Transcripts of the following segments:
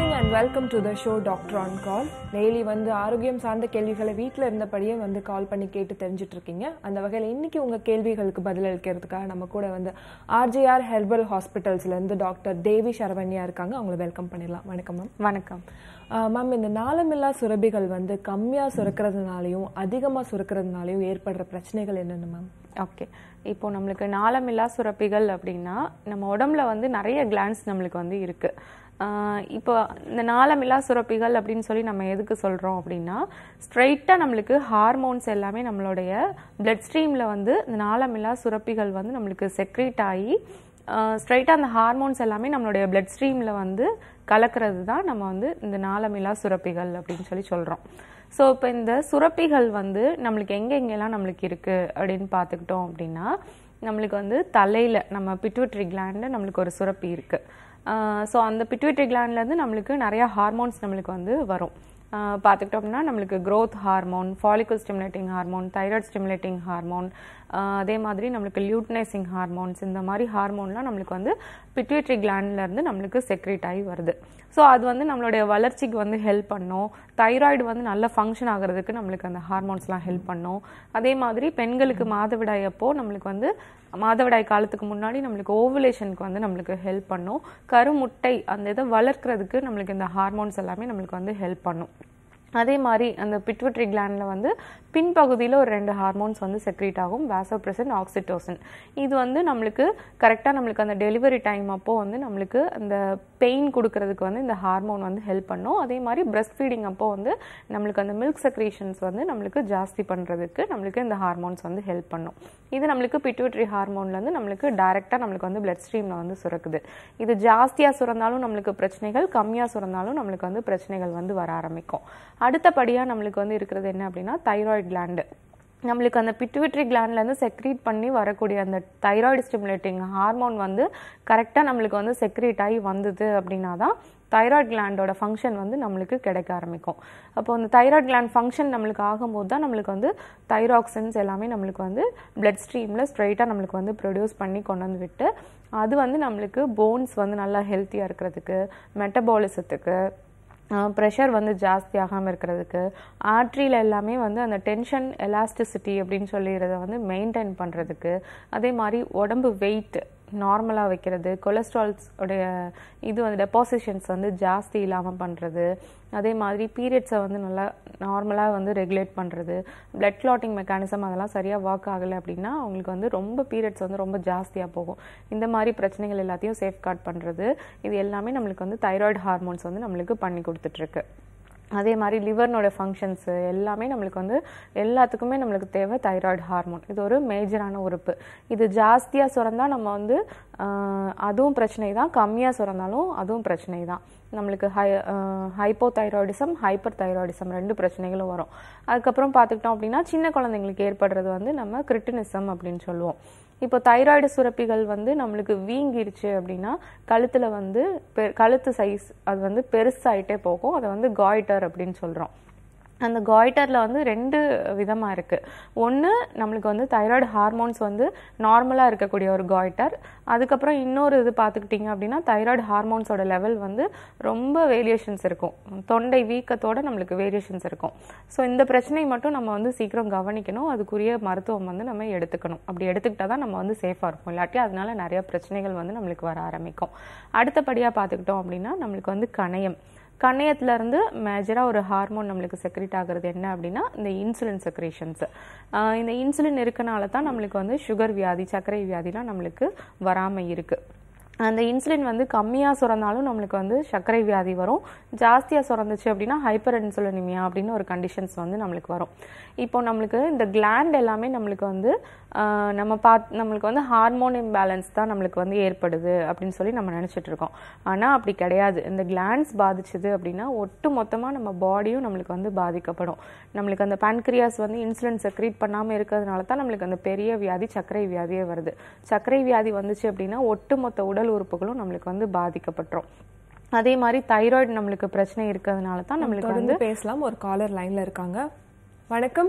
Evening and welcome to the show doctor on call daily வந்து ஆரோக்கியம் சார்ந்த கேள்விகளை வீட்டில் இருந்தபடியே வந்து கால் பண்ணி கேட்டு தெரிஞ்சுட்டு இருக்கீங்க அந்த வகையில் இன்னைக்கு உங்கள் கேள்விகளுக்கு பதிலளிக்கிறதுக்காக நம்ம கூட வந்து ஆர்ஜிஆர் ஹெர்பல் ஹாஸ்பிட்டல்ஸ்லேருந்து டாக்டர் தேவி சரவண்யா இருக்காங்க அவங்கள வெல்கம் பண்ணிடலாம் வணக்கம் மேம் வணக்கம் மேம் இந்த நாளமில்லா சுரபிகள் வந்து கம்மியாக சுரக்கிறதுனாலையும் அதிகமாக சுரக்கிறதுனாலையும் ஏற்படுற பிரச்சனைகள் என்னென்ன மேம் ஓகே இப்போ நம்மளுக்கு நாளமில்லா சுரப்பிகள் அப்படின்னா நம்ம உடம்புல வந்து நிறைய கிளான்ஸ் நம்மளுக்கு வந்து இருக்கு ஆஹ் இப்போ இந்த நாளமில்லா சுரப்பிகள் அப்படின்னு சொல்லி நம்ம எதுக்கு சொல்றோம் அப்படின்னா ஸ்ட்ரைட்டாக நம்மளுக்கு ஹார்மோன்ஸ் எல்லாமே நம்மளுடைய பிளட் ஸ்ட்ரீமில் வந்து இந்த நாளமில்லா சுரப்பிகள் வந்து நம்மளுக்கு செக்ரேட் ஆகி ஸ்ட்ரைட்டாக அந்த ஹார்மோன்ஸ் எல்லாமே நம்மளுடைய பிளட் ஸ்ட்ரீமில் வந்து கலக்கிறது தான் நம்ம வந்து இந்த நாளமில்லா சுரப்பிகள் அப்படின்னு சொல்லி சொல்கிறோம் ஸோ இப்போ இந்த சுரப்பிகள் வந்து நம்மளுக்கு எங்கே எங்கெல்லாம் நம்மளுக்கு இருக்குது அப்படின்னு பார்த்துக்கிட்டோம் அப்படின்னா நம்மளுக்கு வந்து தலையில் நம்ம பிட்யூட்ரி கிளாண்டில் நம்மளுக்கு ஒரு சுரப்பி இருக்குது ஸோ அந்த பிட்யூட்ரி கிளாண்ட்லேருந்து நம்மளுக்கு நிறையா ஹார்மோன்ஸ் நம்மளுக்கு வந்து வரும் ஆஹ் பார்த்துக்கிட்டோம் அப்படின்னா நம்மளுக்கு growth hormone follicle stimulating hormone thyroid stimulating hormone அதே மாதிரி நம்மளுக்கு லியூட்னைசிங் ஹார்மோன்ஸ் இந்த மாதிரி ஹார்மோன்லாம் நம்மளுக்கு வந்து பிட்யூட்ரி இருந்து நம்மளுக்கு செக்ரேட் ஆகி வருது ஸோ அது வந்து நம்மளுடைய வளர்ச்சிக்கு வந்து ஹெல்ப் பண்ணும் தைராய்டு வந்து நல்ல ஃபங்க்ஷன் ஆகிறதுக்கு நம்மளுக்கு அந்த ஹார்மோன்ஸ்லாம் ஹெல்ப் பண்ணும் அதே மாதிரி பெண்களுக்கு மாதவிடாய் அப்போ நம்மளுக்கு வந்து மாதவிடாய் காலத்துக்கு முன்னாடி நம்மளுக்கு ஓவுலேஷனுக்கு வந்து நம்மளுக்கு ஹெல்ப் பண்ணும் கருமுட்டை அந்த இதை வளர்க்கறதுக்கு நம்மளுக்கு இந்த ஹார்மோன்ஸ் எல்லாமே நம்மளுக்கு வந்து ஹெல்ப் பண்ணும் அதே மாதிரி அந்த பிட்விட்ரி கிளாண்டில் வந்து பின்பகுதியில் ஒரு ரெண்டு ஹார்மோன்ஸ் வந்து செக்ரேட் ஆகும் வேசோப்ரெசன் ஆக்சிடோசன் இது வந்து நம்மளுக்கு கரெக்டாக நம்மளுக்கு அந்த டெலிவரி டைம் அப்போ வந்து நம்மளுக்கு அந்த பெயின் கொடுக்கறதுக்கு வந்து இந்த ஹார்மோன் வந்து ஹெல்ப் பண்ணும் அதே மாதிரி பிரஸ்ட் ஃபீடிங் அப்போ வந்து நம்மளுக்கு அந்த மில்க் செக்ரேஷன்ஸ் வந்து நம்மளுக்கு ஜாஸ்தி பண்ணுறதுக்கு நம்மளுக்கு இந்த ஹார்மோன்ஸ் வந்து ஹெல்ப் பண்ணும் இது நம்மளுக்கு பிட்யூட்ரி ஹார்மோன்லேருந்து நம்மளுக்கு டைரெக்டாக நம்மளுக்கு வந்து பிளட் ஸ்ட்ரீமில் வந்து சுரக்குது இது ஜாஸ்தியாக சுரந்தாலும் நம்மளுக்கு பிரச்சனைகள் கம்மியாக சுரந்தாலும் நம்மளுக்கு வந்து பிரச்சனைகள் வந்து வர ஆரம்பிக்கும் அடுத்தபடியாக நம்மளுக்கு வந்து இருக்கிறது என்ன அப்படின்னா தைராய்டு கிளாண்டு நம்மளுக்கு அந்த பிட்யூட்ரி கிளாண்ட்லேருந்து செக்ரீட் பண்ணி வரக்கூடிய அந்த தைராய்டு ஸ்டிமுலேட்டிங் ஹார்மோன் வந்து கரெக்டாக நம்மளுக்கு வந்து செக்ரீட் ஆகி வந்தது அப்படின்னா தான் தைராய்டு கிளாண்டோட ஃபங்க்ஷன் வந்து நம்மளுக்கு கிடைக்க ஆரம்பிக்கும் அப்போ அந்த தைராய்டு கிளாண்ட் ஃபங்க்ஷன் நம்மளுக்கு ஆகும்போது தான் நம்மளுக்கு வந்து தைராக்சின்ஸ் எல்லாமே நம்மளுக்கு வந்து பிளட் ஸ்ட்ரீமில் ஸ்ட்ரைட்டாக நம்மளுக்கு வந்து ப்ரொடியூஸ் பண்ணி கொண்டு வந்து விட்டு அது வந்து நம்மளுக்கு போன்ஸ் வந்து நல்லா ஹெல்த்தியாக இருக்கிறதுக்கு மெட்டபாலிசத்துக்கு ப்ரெஷர் வந்து ஜாஸ்தி ஆகாமல் இருக்கிறதுக்கு ஆர்ட்ரியில் எல்லாமே வந்து அந்த டென்ஷன் எலாஸ்டிசிட்டி அப்படின்னு சொல்லிடுறத வந்து மெயின்டைன் பண்ணுறதுக்கு அதே மாதிரி உடம்பு வெயிட் நார்மலாக வைக்கிறது கொலஸ்ட்ரால்ஸ் உடைய இது வந்து டெபாசிஷன்ஸ் வந்து ஜாஸ்தி இல்லாமல் பண்ணுறது அதே மாதிரி பீரியட்ஸை வந்து நல்லா நார்மலாக வந்து ரெகுலேட் பண்ணுறது பிளட் கிளாட்டிங் மெக்கானிசம் அதெல்லாம் சரியாக ஒர்க் ஆகலை அப்படின்னா அவங்களுக்கு வந்து ரொம்ப பீரியட்ஸ் வந்து ரொம்ப ஜாஸ்தியாக போகும் இந்த மாதிரி பிரச்சனைகள் எல்லாத்தையும் சேஃப்கார்ட் பண்ணுறது இது எல்லாமே நம்மளுக்கு வந்து தைராய்டு ஹார்மோன்ஸ் வந்து நம்மளுக்கு பண்ணி கொடுத்துட்ருக்கு அதே மாதிரி லிவர்னோட ஃபங்க்ஷன்ஸு எல்லாமே நம்மளுக்கு வந்து எல்லாத்துக்குமே நம்மளுக்கு தேவை தைராய்டு ஹார்மோன் இது ஒரு மேஜரான உறுப்பு இது ஜாஸ்தியாக சுரந்தா நம்ம வந்து ஆஹ், அதுவும் பிரச்சனை தான் கம்மியாக சுரந்தாலும் அதுவும் பிரச்சனை தான் நம்மளுக்கு ஹை ஹைப்போதைராய்டிசம் ஹைப்பர் தைராய்டிசம் ரெண்டு பிரச்சனைகளும் வரும் அதுக்கப்புறம் பார்த்துக்கிட்டோம் அப்படின்னா சின்ன குழந்தைங்களுக்கு ஏற்படுறது வந்து நம்ம கிரிட்டினிசம் அப்படின்னு சொல்லுவோம் இப்போ தைராய்டு சுரப்பிகள் வந்து நம்மளுக்கு வீங்கிருச்சு அப்படின்னா கழுத்துல வந்து பெ- கழுத்து சைஸ் அது வந்து பெருசாயிட்டே போகும் அதை வந்து காய்டர் அப்படின்னு சொல்றோம் அந்த காய்டரில் வந்து ரெண்டு விதமாக இருக்குது ஒன்று நம்மளுக்கு வந்து தைராய்டு ஹார்மோன்ஸ் வந்து நார்மலாக இருக்கக்கூடிய ஒரு காய்டர் அதுக்கப்புறம் இன்னொரு இது பார்த்துக்கிட்டிங்க அப்படின்னா தைராய்டு ஹார்மோன்ஸோட லெவல் வந்து ரொம்ப வேரியேஷன்ஸ் இருக்கும் தொண்டை வீக்கத்தோட நம்மளுக்கு வேரியேஷன்ஸ் இருக்கும் ஸோ இந்த பிரச்சனை மட்டும் நம்ம வந்து சீக்கிரம் கவனிக்கணும் அதுக்குரிய மருத்துவம் வந்து நம்ம எடுத்துக்கணும் அப்படி எடுத்துக்கிட்டா தான் நம்ம வந்து சேஃபாக இருக்கும் இல்லாட்டி அதனால நிறைய பிரச்சனைகள் வந்து நம்மளுக்கு வர ஆரம்பிக்கும் அடுத்தபடியாக பார்த்துக்கிட்டோம் அப்படின்னா நம்மளுக்கு வந்து கணையம் கணையத்துல இருந்து மேஜராக ஒரு ஹார்மோன் நம்மளுக்கு செக்ரேட் ஆகுறது என்ன அப்படின்னா இந்த இன்சுலின் செக்ரேஷன்ஸ் இந்த இன்சுலின் இருக்கனால தான் நம்மளுக்கு வந்து சுகர் வியாதி சர்க்கரை வியாதிலாம் நம்மளுக்கு வராமல் இருக்கு அந்த இன்சுலின் வந்து கம்மியாக சுரந்தாலும் நம்மளுக்கு வந்து சர்க்கரை வியாதி வரும் ஜாஸ்தியாக சுரந்துச்சு அப்படின்னா ஹைப்பர் இன்சுலினிமியா அப்படின்னு ஒரு கண்டிஷன்ஸ் வந்து நம்மளுக்கு வரும் இப்போ நம்மளுக்கு இந்த கிளாண்ட் எல்லாமே நம்மளுக்கு வந்து ஆஹ், நம்ம பாத் நம்மளுக்கு வந்து ஹார்மோன் இம்பேலன்ஸ் தான் நம்மளுக்கு வந்து ஏற்படுது அப்படின்னு சொல்லி நம்ம நினச்சிட்டு இருக்கோம் ஆனால் அப்படி கிடையாது இந்த கிளாண்ட்ஸ் பாதிச்சுது அப்படின்னா ஒட்டு மொத்தமாக நம்ம பாடியும் நம்மளுக்கு வந்து பாதிக்கப்படும் நம்மளுக்கு அந்த pancreas வந்து இன்சுலின் செக்ரீட் பண்ணாமல் இருக்கிறதுனால தான் நம்மளுக்கு அந்த பெரிய வியாதி சர்க்கரை வியாதியே வருது சர்க்கரை வியாதி வந்துச்சு அப்படின்னா ஒட்டுமொத்த உடல் உறுப்புகளும் நம்மளுக்கு வந்து பாதிக்கப்பட்டுரும் அதே மாதிரி தைராய்டு நம்மளுக்கு பிரச்சனை இருக்கிறதுனால தான் நம்மளுக்கு வந்து தொடர்ந்து பேசலாம் ஒரு காலர் லைன்ல இருக்காங்க வணக்கம்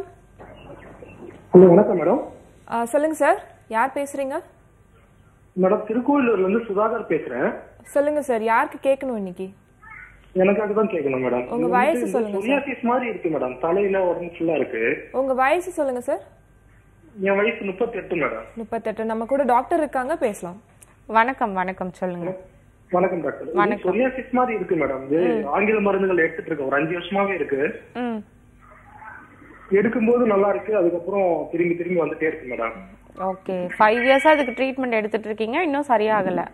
ஹலோ வணக்கம் மேடம் ஆ, சொல்லுங்க சார் யார் பேசுறீங்க மேடம் திருக்கோயிலூர்ல இருந்து சுதாகர் பேசுறேன் சொல்லுங்க சார் யாருக்கு கேட்கணும் இன்னைக்கு எனக்காக தான் கேட்கணும் மேடம் உங்க வயசு சொல்லுங்க சார். சொரியாசிஸ் மாதிரி இருக்கு மேடம் தலையில உடம்பு ஃபுல்லா இருக்கு உங்க வயசு சொல்லுங்க சார் என் வயசு முப்பத்தி எட்டு மேடம் முப்பத்தெட்டு நம்ம கூட டாக்டர் இருக்காங்க பேசலாம் வணக்கம் வணக்கம் சொல்லுங்க வணக்கம் டாக்டர் சொரியாசிஸ் மாதிரி இருக்கு மேடம் இது ஆங்கில மருந்துகள் எடுத்துட்டு இருக்கேன் ஒரு அஞ்சு வருஷமாவே இருக்கு ம் எடுக்கும்போது நல்லா இருக்கு அதுக்கப்புறம் திரும்பி திரும்பி வந்துட்டே இருக்கு மேடம் ஓகே ஃபைவ் இயர்ஸாக அதுக்கு ட்ரீட்மெண்ட் எடுத்துட்டு இருக்கீங்க இன்னும் சரியாகலை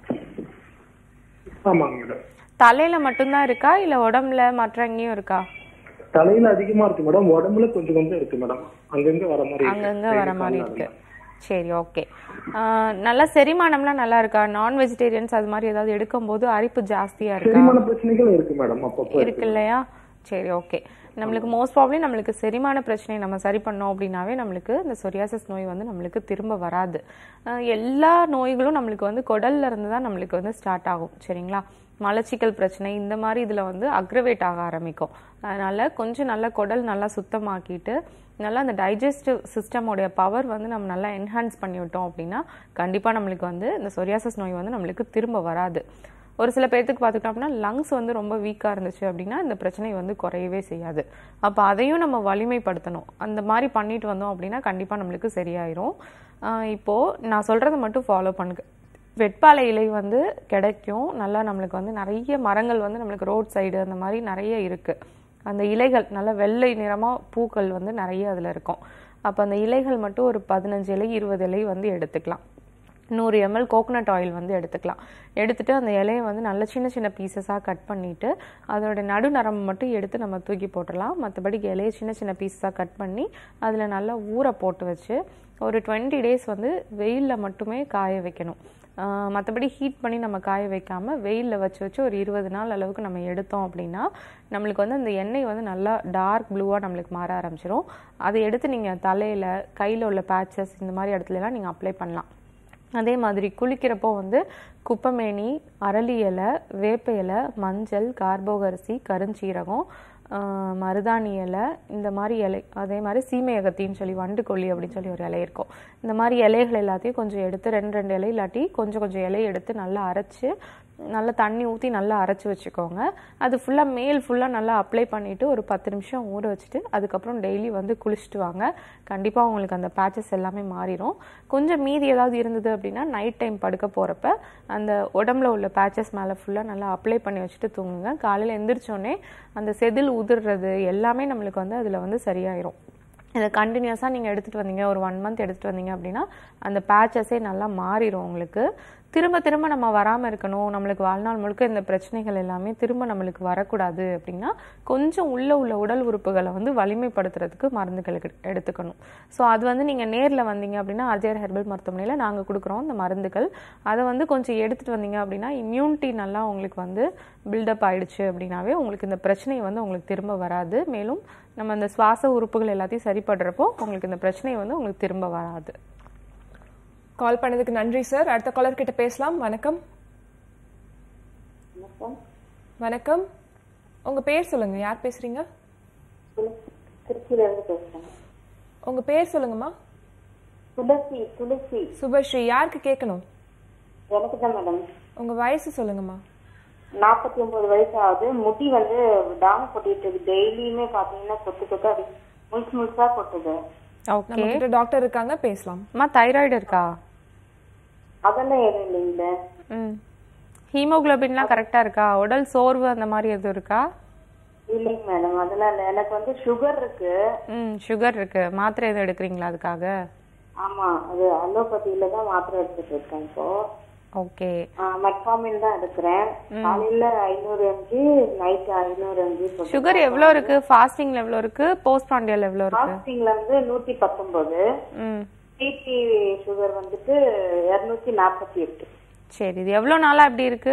ஆமாங்க மேடம் தலையில மட்டும்தான் இருக்கா இல்ல உடம்புல மற்ற எங்கேயும் இருக்கா தலையில அதிகமா இருக்கு மேடம் உடம்புல கொஞ்சம் கொஞ்சம் இருக்கு மேடம் அங்கங்க வர மாதிரி இருக்கு. அங்கங்க வர மாதிரி இருக்கு சரி ஓகே நல்லா செரிமானம்லாம் நல்லா இருக்கா நான் வெஜிடேரியன்ஸ் அது மாதிரி ஏதாவது எடுக்கும்போது அரிப்பு ஜாஸ்தியா இருக்கா செரிமான பிரச்சனைகள் இருக்கு மேடம் அப்பப்போ இருக்கு இல்லையா சரி ஓகே நம்மளுக்கு மோஸ்ட் ப்ராப்ளி நம்மளுக்கு செரிமான பிரச்சனையை நம்ம சரி பண்ணோம் அப்படின்னாவே நம்மளுக்கு இந்த சொரியாசிஸ் நோய் வந்து நம்மளுக்கு திரும்ப வராது அஹ் எல்லா நோய்களும் நம்மளுக்கு வந்து குடல்ல இருந்து தான் நம்மளுக்கு வந்து ஸ்டார்ட் ஆகும் சரிங்களா மலச்சிக்கல் பிரச்சனை இந்த மாதிரி இதில் வந்து அக்ரவேட் ஆக ஆரம்பிக்கும் அதனால கொஞ்சம் நல்லா குடல் நல்லா சுத்தமாக்கிட்டு நல்லா அந்த டைஜஸ்டிவ் சிஸ்டமோடைய பவர் வந்து நம்ம நல்லா என்ஹான்ஸ் பண்ணி விட்டோம் அப்படின்னா கண்டிப்பாக நம்மளுக்கு வந்து இந்த சொரியாசிஸ் நோய் வந்து நம்மளுக்கு திரும்ப வராது ஒரு சில பேர்த்துக்கு பார்த்துக்கிட்டோம் அப்படின்னா லங்ஸ் வந்து ரொம்ப வீக்காக இருந்துச்சு அப்படின்னா இந்த பிரச்சனை வந்து குறையவே செய்யாது அப்போ அதையும் நம்ம வலிமைப்படுத்தணும் அந்த மாதிரி பண்ணிட்டு வந்தோம் அப்படின்னா கண்டிப்பாக நம்மளுக்கு சரியாயிரும் ஆஹ் இப்போ நான் சொல்கிறத மட்டும் ஃபாலோ பண்ணுங்க வெட்பாலை இலை வந்து கிடைக்கும் நல்லா நம்மளுக்கு வந்து நிறைய மரங்கள் வந்து நம்மளுக்கு ரோட் சைடு அந்த மாதிரி நிறைய இருக்கு அந்த இலைகள் நல்ல வெள்ளை நிறமாக பூக்கள் வந்து நிறைய அதில் இருக்கும் அப்போ அந்த இலைகள் மட்டும் ஒரு பதினஞ்சு இலை இருபது இலை வந்து எடுத்துக்கலாம் நூறு எம்எல் கோகனட் ஆயில் வந்து எடுத்துக்கலாம் எடுத்துட்டு அந்த இலையை வந்து நல்ல சின்ன சின்ன பீசஸாக கட் பண்ணிட்டு அதோட நடு நரம்பு மட்டும் எடுத்து நம்ம தூக்கி போட்டுடலாம் மற்றபடி இலையை சின்ன சின்ன பீசஸாக கட் பண்ணி அதில் நல்லா ஊற போட்டு வச்சு ஒரு டுவெண்ட்டி டேஸ் வந்து வெயிலில் மட்டுமே காய வைக்கணும் மற்றபடி ஹீட் பண்ணி நம்ம காய வைக்காம வெயிலில் வச்சு வச்சு ஒரு இருபது நாள் அளவுக்கு நம்ம எடுத்தோம் அப்படின்னா நம்மளுக்கு வந்து அந்த எண்ணெய் வந்து நல்லா டார்க் ப்ளூவாக நம்மளுக்கு மாற ஆரம்பிச்சிரும் அதை எடுத்து நீங்கள் தலையில் கையில் உள்ள பேச்சஸ் இந்த மாதிரி இடத்துலலாம் நீங்கள் அப்ளை பண்ணலாம் அதே மாதிரி குளிக்கிறப்போ வந்து குப்பமேனி அரளி இலை வேப்ப இலை மஞ்சள் கார்போகரிசி கருஞ்சீரகம் ஆஹ் மருதாணி இலை இந்த மாதிரி இலை அதே மாதிரி சீமை அகத்தின்னு சொல்லி வண்டு கொல்லி அப்படின்னு சொல்லி ஒரு இலை இருக்கும் இந்த மாதிரி இலைகள் எல்லாத்தையும் கொஞ்சம் எடுத்து ரெண்டு ரெண்டு இலை இல்லாட்டி கொஞ்சம் கொஞ்சம் இலையை எடுத்து நல்லா அரைச்சு நல்லா தண்ணி ஊற்றி நல்லா அரைச்சி வச்சுக்கோங்க அது ஃபுல்லாக மேல் ஃபுல்லாக நல்லா அப்ளை பண்ணிவிட்டு ஒரு பத்து நிமிஷம் ஊற வச்சுட்டு அதுக்கப்புறம் டெய்லி வந்து குளிச்சுட்டு வாங்க கண்டிப்பாக உங்களுக்கு அந்த பேச்சஸ் எல்லாமே மாறிடும் கொஞ்சம் மீதி ஏதாவது இருந்தது அப்படின்னா நைட் டைம் படுக்க போகிறப்ப அந்த உடம்புல உள்ள பேச்சஸ் மேலே ஃபுல்லாக நல்லா அப்ளை பண்ணி வச்சுட்டு தூங்குங்க காலையில் எந்திரிச்சோடனே அந்த செதில் உதிர்றது எல்லாமே நம்மளுக்கு வந்து அதில் வந்து சரியாயிரும் இதை கண்டினியூஸாக நீங்கள் எடுத்துகிட்டு வந்தீங்க ஒரு ஒன் மந்த் எடுத்துகிட்டு வந்தீங்க அப்படின்னா அந்த பேச்சஸே நல்லா மாறிடும் உங்களுக்கு திரும்ப திரும்ப நம்ம வராமல் இருக்கணும் நம்மளுக்கு வாழ்நாள் முழுக்க இந்த பிரச்சனைகள் எல்லாமே திரும்ப நம்மளுக்கு வரக்கூடாது அப்படின்னா கொஞ்சம் உள்ள உள்ள உடல் உறுப்புகளை வந்து வலிமைப்படுத்துறதுக்கு மருந்துகள் எடு- எடுத்துக்கணும் ஸோ அது வந்து நீங்கள் நேரில் வந்தீங்க அப்படின்னா அஜயர் ஹெர்பல் மருத்துவமனையில் நாங்கள் கொடுக்குறோம் இந்த மருந்துகள் அதை வந்து கொஞ்சம் எடுத்துகிட்டு வந்தீங்க அப்படின்னா இம்யூனிட்டி நல்லா உங்களுக்கு வந்து பில்டப் ஆயிடுச்சு அப்படின்னாவே உங்களுக்கு இந்த பிரச்சனை வந்து உங்களுக்கு திரும்ப வராது மேலும் நம்ம அந்த சுவாச உறுப்புகள் எல்லாத்தையும் சரிப்படுறப்போ உங்களுக்கு இந்த பிரச்சனை வந்து உங்களுக்கு திரும்ப வராது கால் பண்ணதுக்கு நன்றி சார் அடுத்த காலர் கிட்ட பேசலாம் வணக்கம் வணக்கம் உங்க பேர் சொல்லுங்க யார் பேசுறீங்க திருச்சியில இருந்து பேசுறேன் உங்க பேர் சொல்லுங்கம்மா துளசி துளசி சுபஸ்ரீ யாருக்கு கேட்கணும் எனக்கு தான் மேடம் உங்க வயசு சொல்லுங்கம்மா நாற்பத்தி ஒன்பது வயசு ஆகுது முடி வந்து டாம கொட்டிட்டு இருக்கு டெய்லியுமே பாத்தீங்கன்னா கொத்து கொத்து அப்படி முழுசு முழுசா கொட்டுது ஓகே நம்ம கிட்ட டாக்டர் இருக்காங்க பேசலாம் அம்மா தைராய்டு இருக்கா அதெல்லாம் எதுவும் இல்லைங்களே ம் ஹீமோகுளோபின்லாம் கரெக்டாக இருக்கா உடல் சோர்வு அந்த மாதிரி எதுவும் இருக்கா இல்லைங்க மேடம் அதெல்லாம் இல்லை எனக்கு வந்து சுகர் இருக்கு ம் சுகர் இருக்கு மாத்திரை எதுவும் எடுக்கிறீங்களா அதுக்காக ஆமா அது அலோபதியில தான் மாத்திரை எடுத்துட்டு இருக்கேன் இப்போ ஓகே மெட்ஃபார்மின் தான் எடுக்கிறேன் காலையில ஐநூறு எம்ஜி நைட் ஐநூறு எம்ஜி சுகர் எவ்வளோ இருக்கு ஃபாஸ்டிங்ல எவ்வளோ இருக்கு போஸ்ட் ப்ராண்டியல் எவ்வளோ இருக்கு ஃபாஸ்டிங்ல வந்து நூத்தி பத்தொன்பது ம் பிபி சுகர் வந்துட்டு இருநூத்தி நாற்பத்தி எட்டு சரி இது எவ்வளோ நாளா இப்படி இருக்கு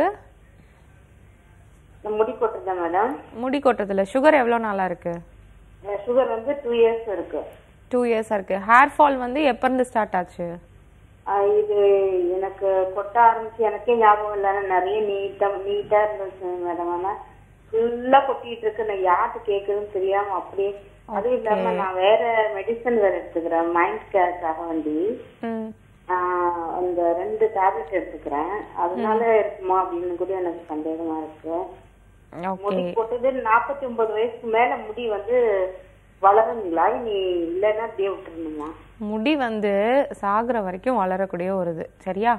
நான் முடி கொட்டிருந்தேன் மேடம் முடி கொட்டுறதுல சுகர் எவ்வளோ நாளா இருக்கு சுகர் வந்து டூ இயர்ஸ் இருக்கு டூ இயர்ஸாக இருக்கு ஹேர் ஃபால் வந்து எப்போ இருந்து ஸ்டார்ட் ஆச்சு ஆஹ் இது எனக்கு கொட்ட ஆரம்பிச்சு எனக்கே ஞாபகம் இல்லை ஆனா நிறைய நீட்டா நீட்டா இருந்துச்சு மேடம் ஆனா ஃபுல்லா கொட்டிட்டு இருக்கு நான் யார்கிட்ட கேக்குதுன்னு தெரியாம அப்படியே அதுவும் இல்லாம நான் வேற மெடிசன் வேற எடுத்துக்கிறேன் மைண்ட் கேருக்காக வேண்டி ம் ஆஹ் அந்த ரெண்டு டேப்லெட் எடுத்துக்கிறேன் அதனால இருக்குமா அப்படின்னு கூட எனக்கு சந்தேகமா இருக்கு ஓகே முடி போட்டது நாற்பத்தி ஒன்பது வயசுக்கு மேல முடி வந்து வளருங்களா நீ இல்லைன்னா அப்படியே விட்டுருணுமா முடி வந்து சாகுற வரைக்கும் வளரக்கூடிய ஒரு இது சரியா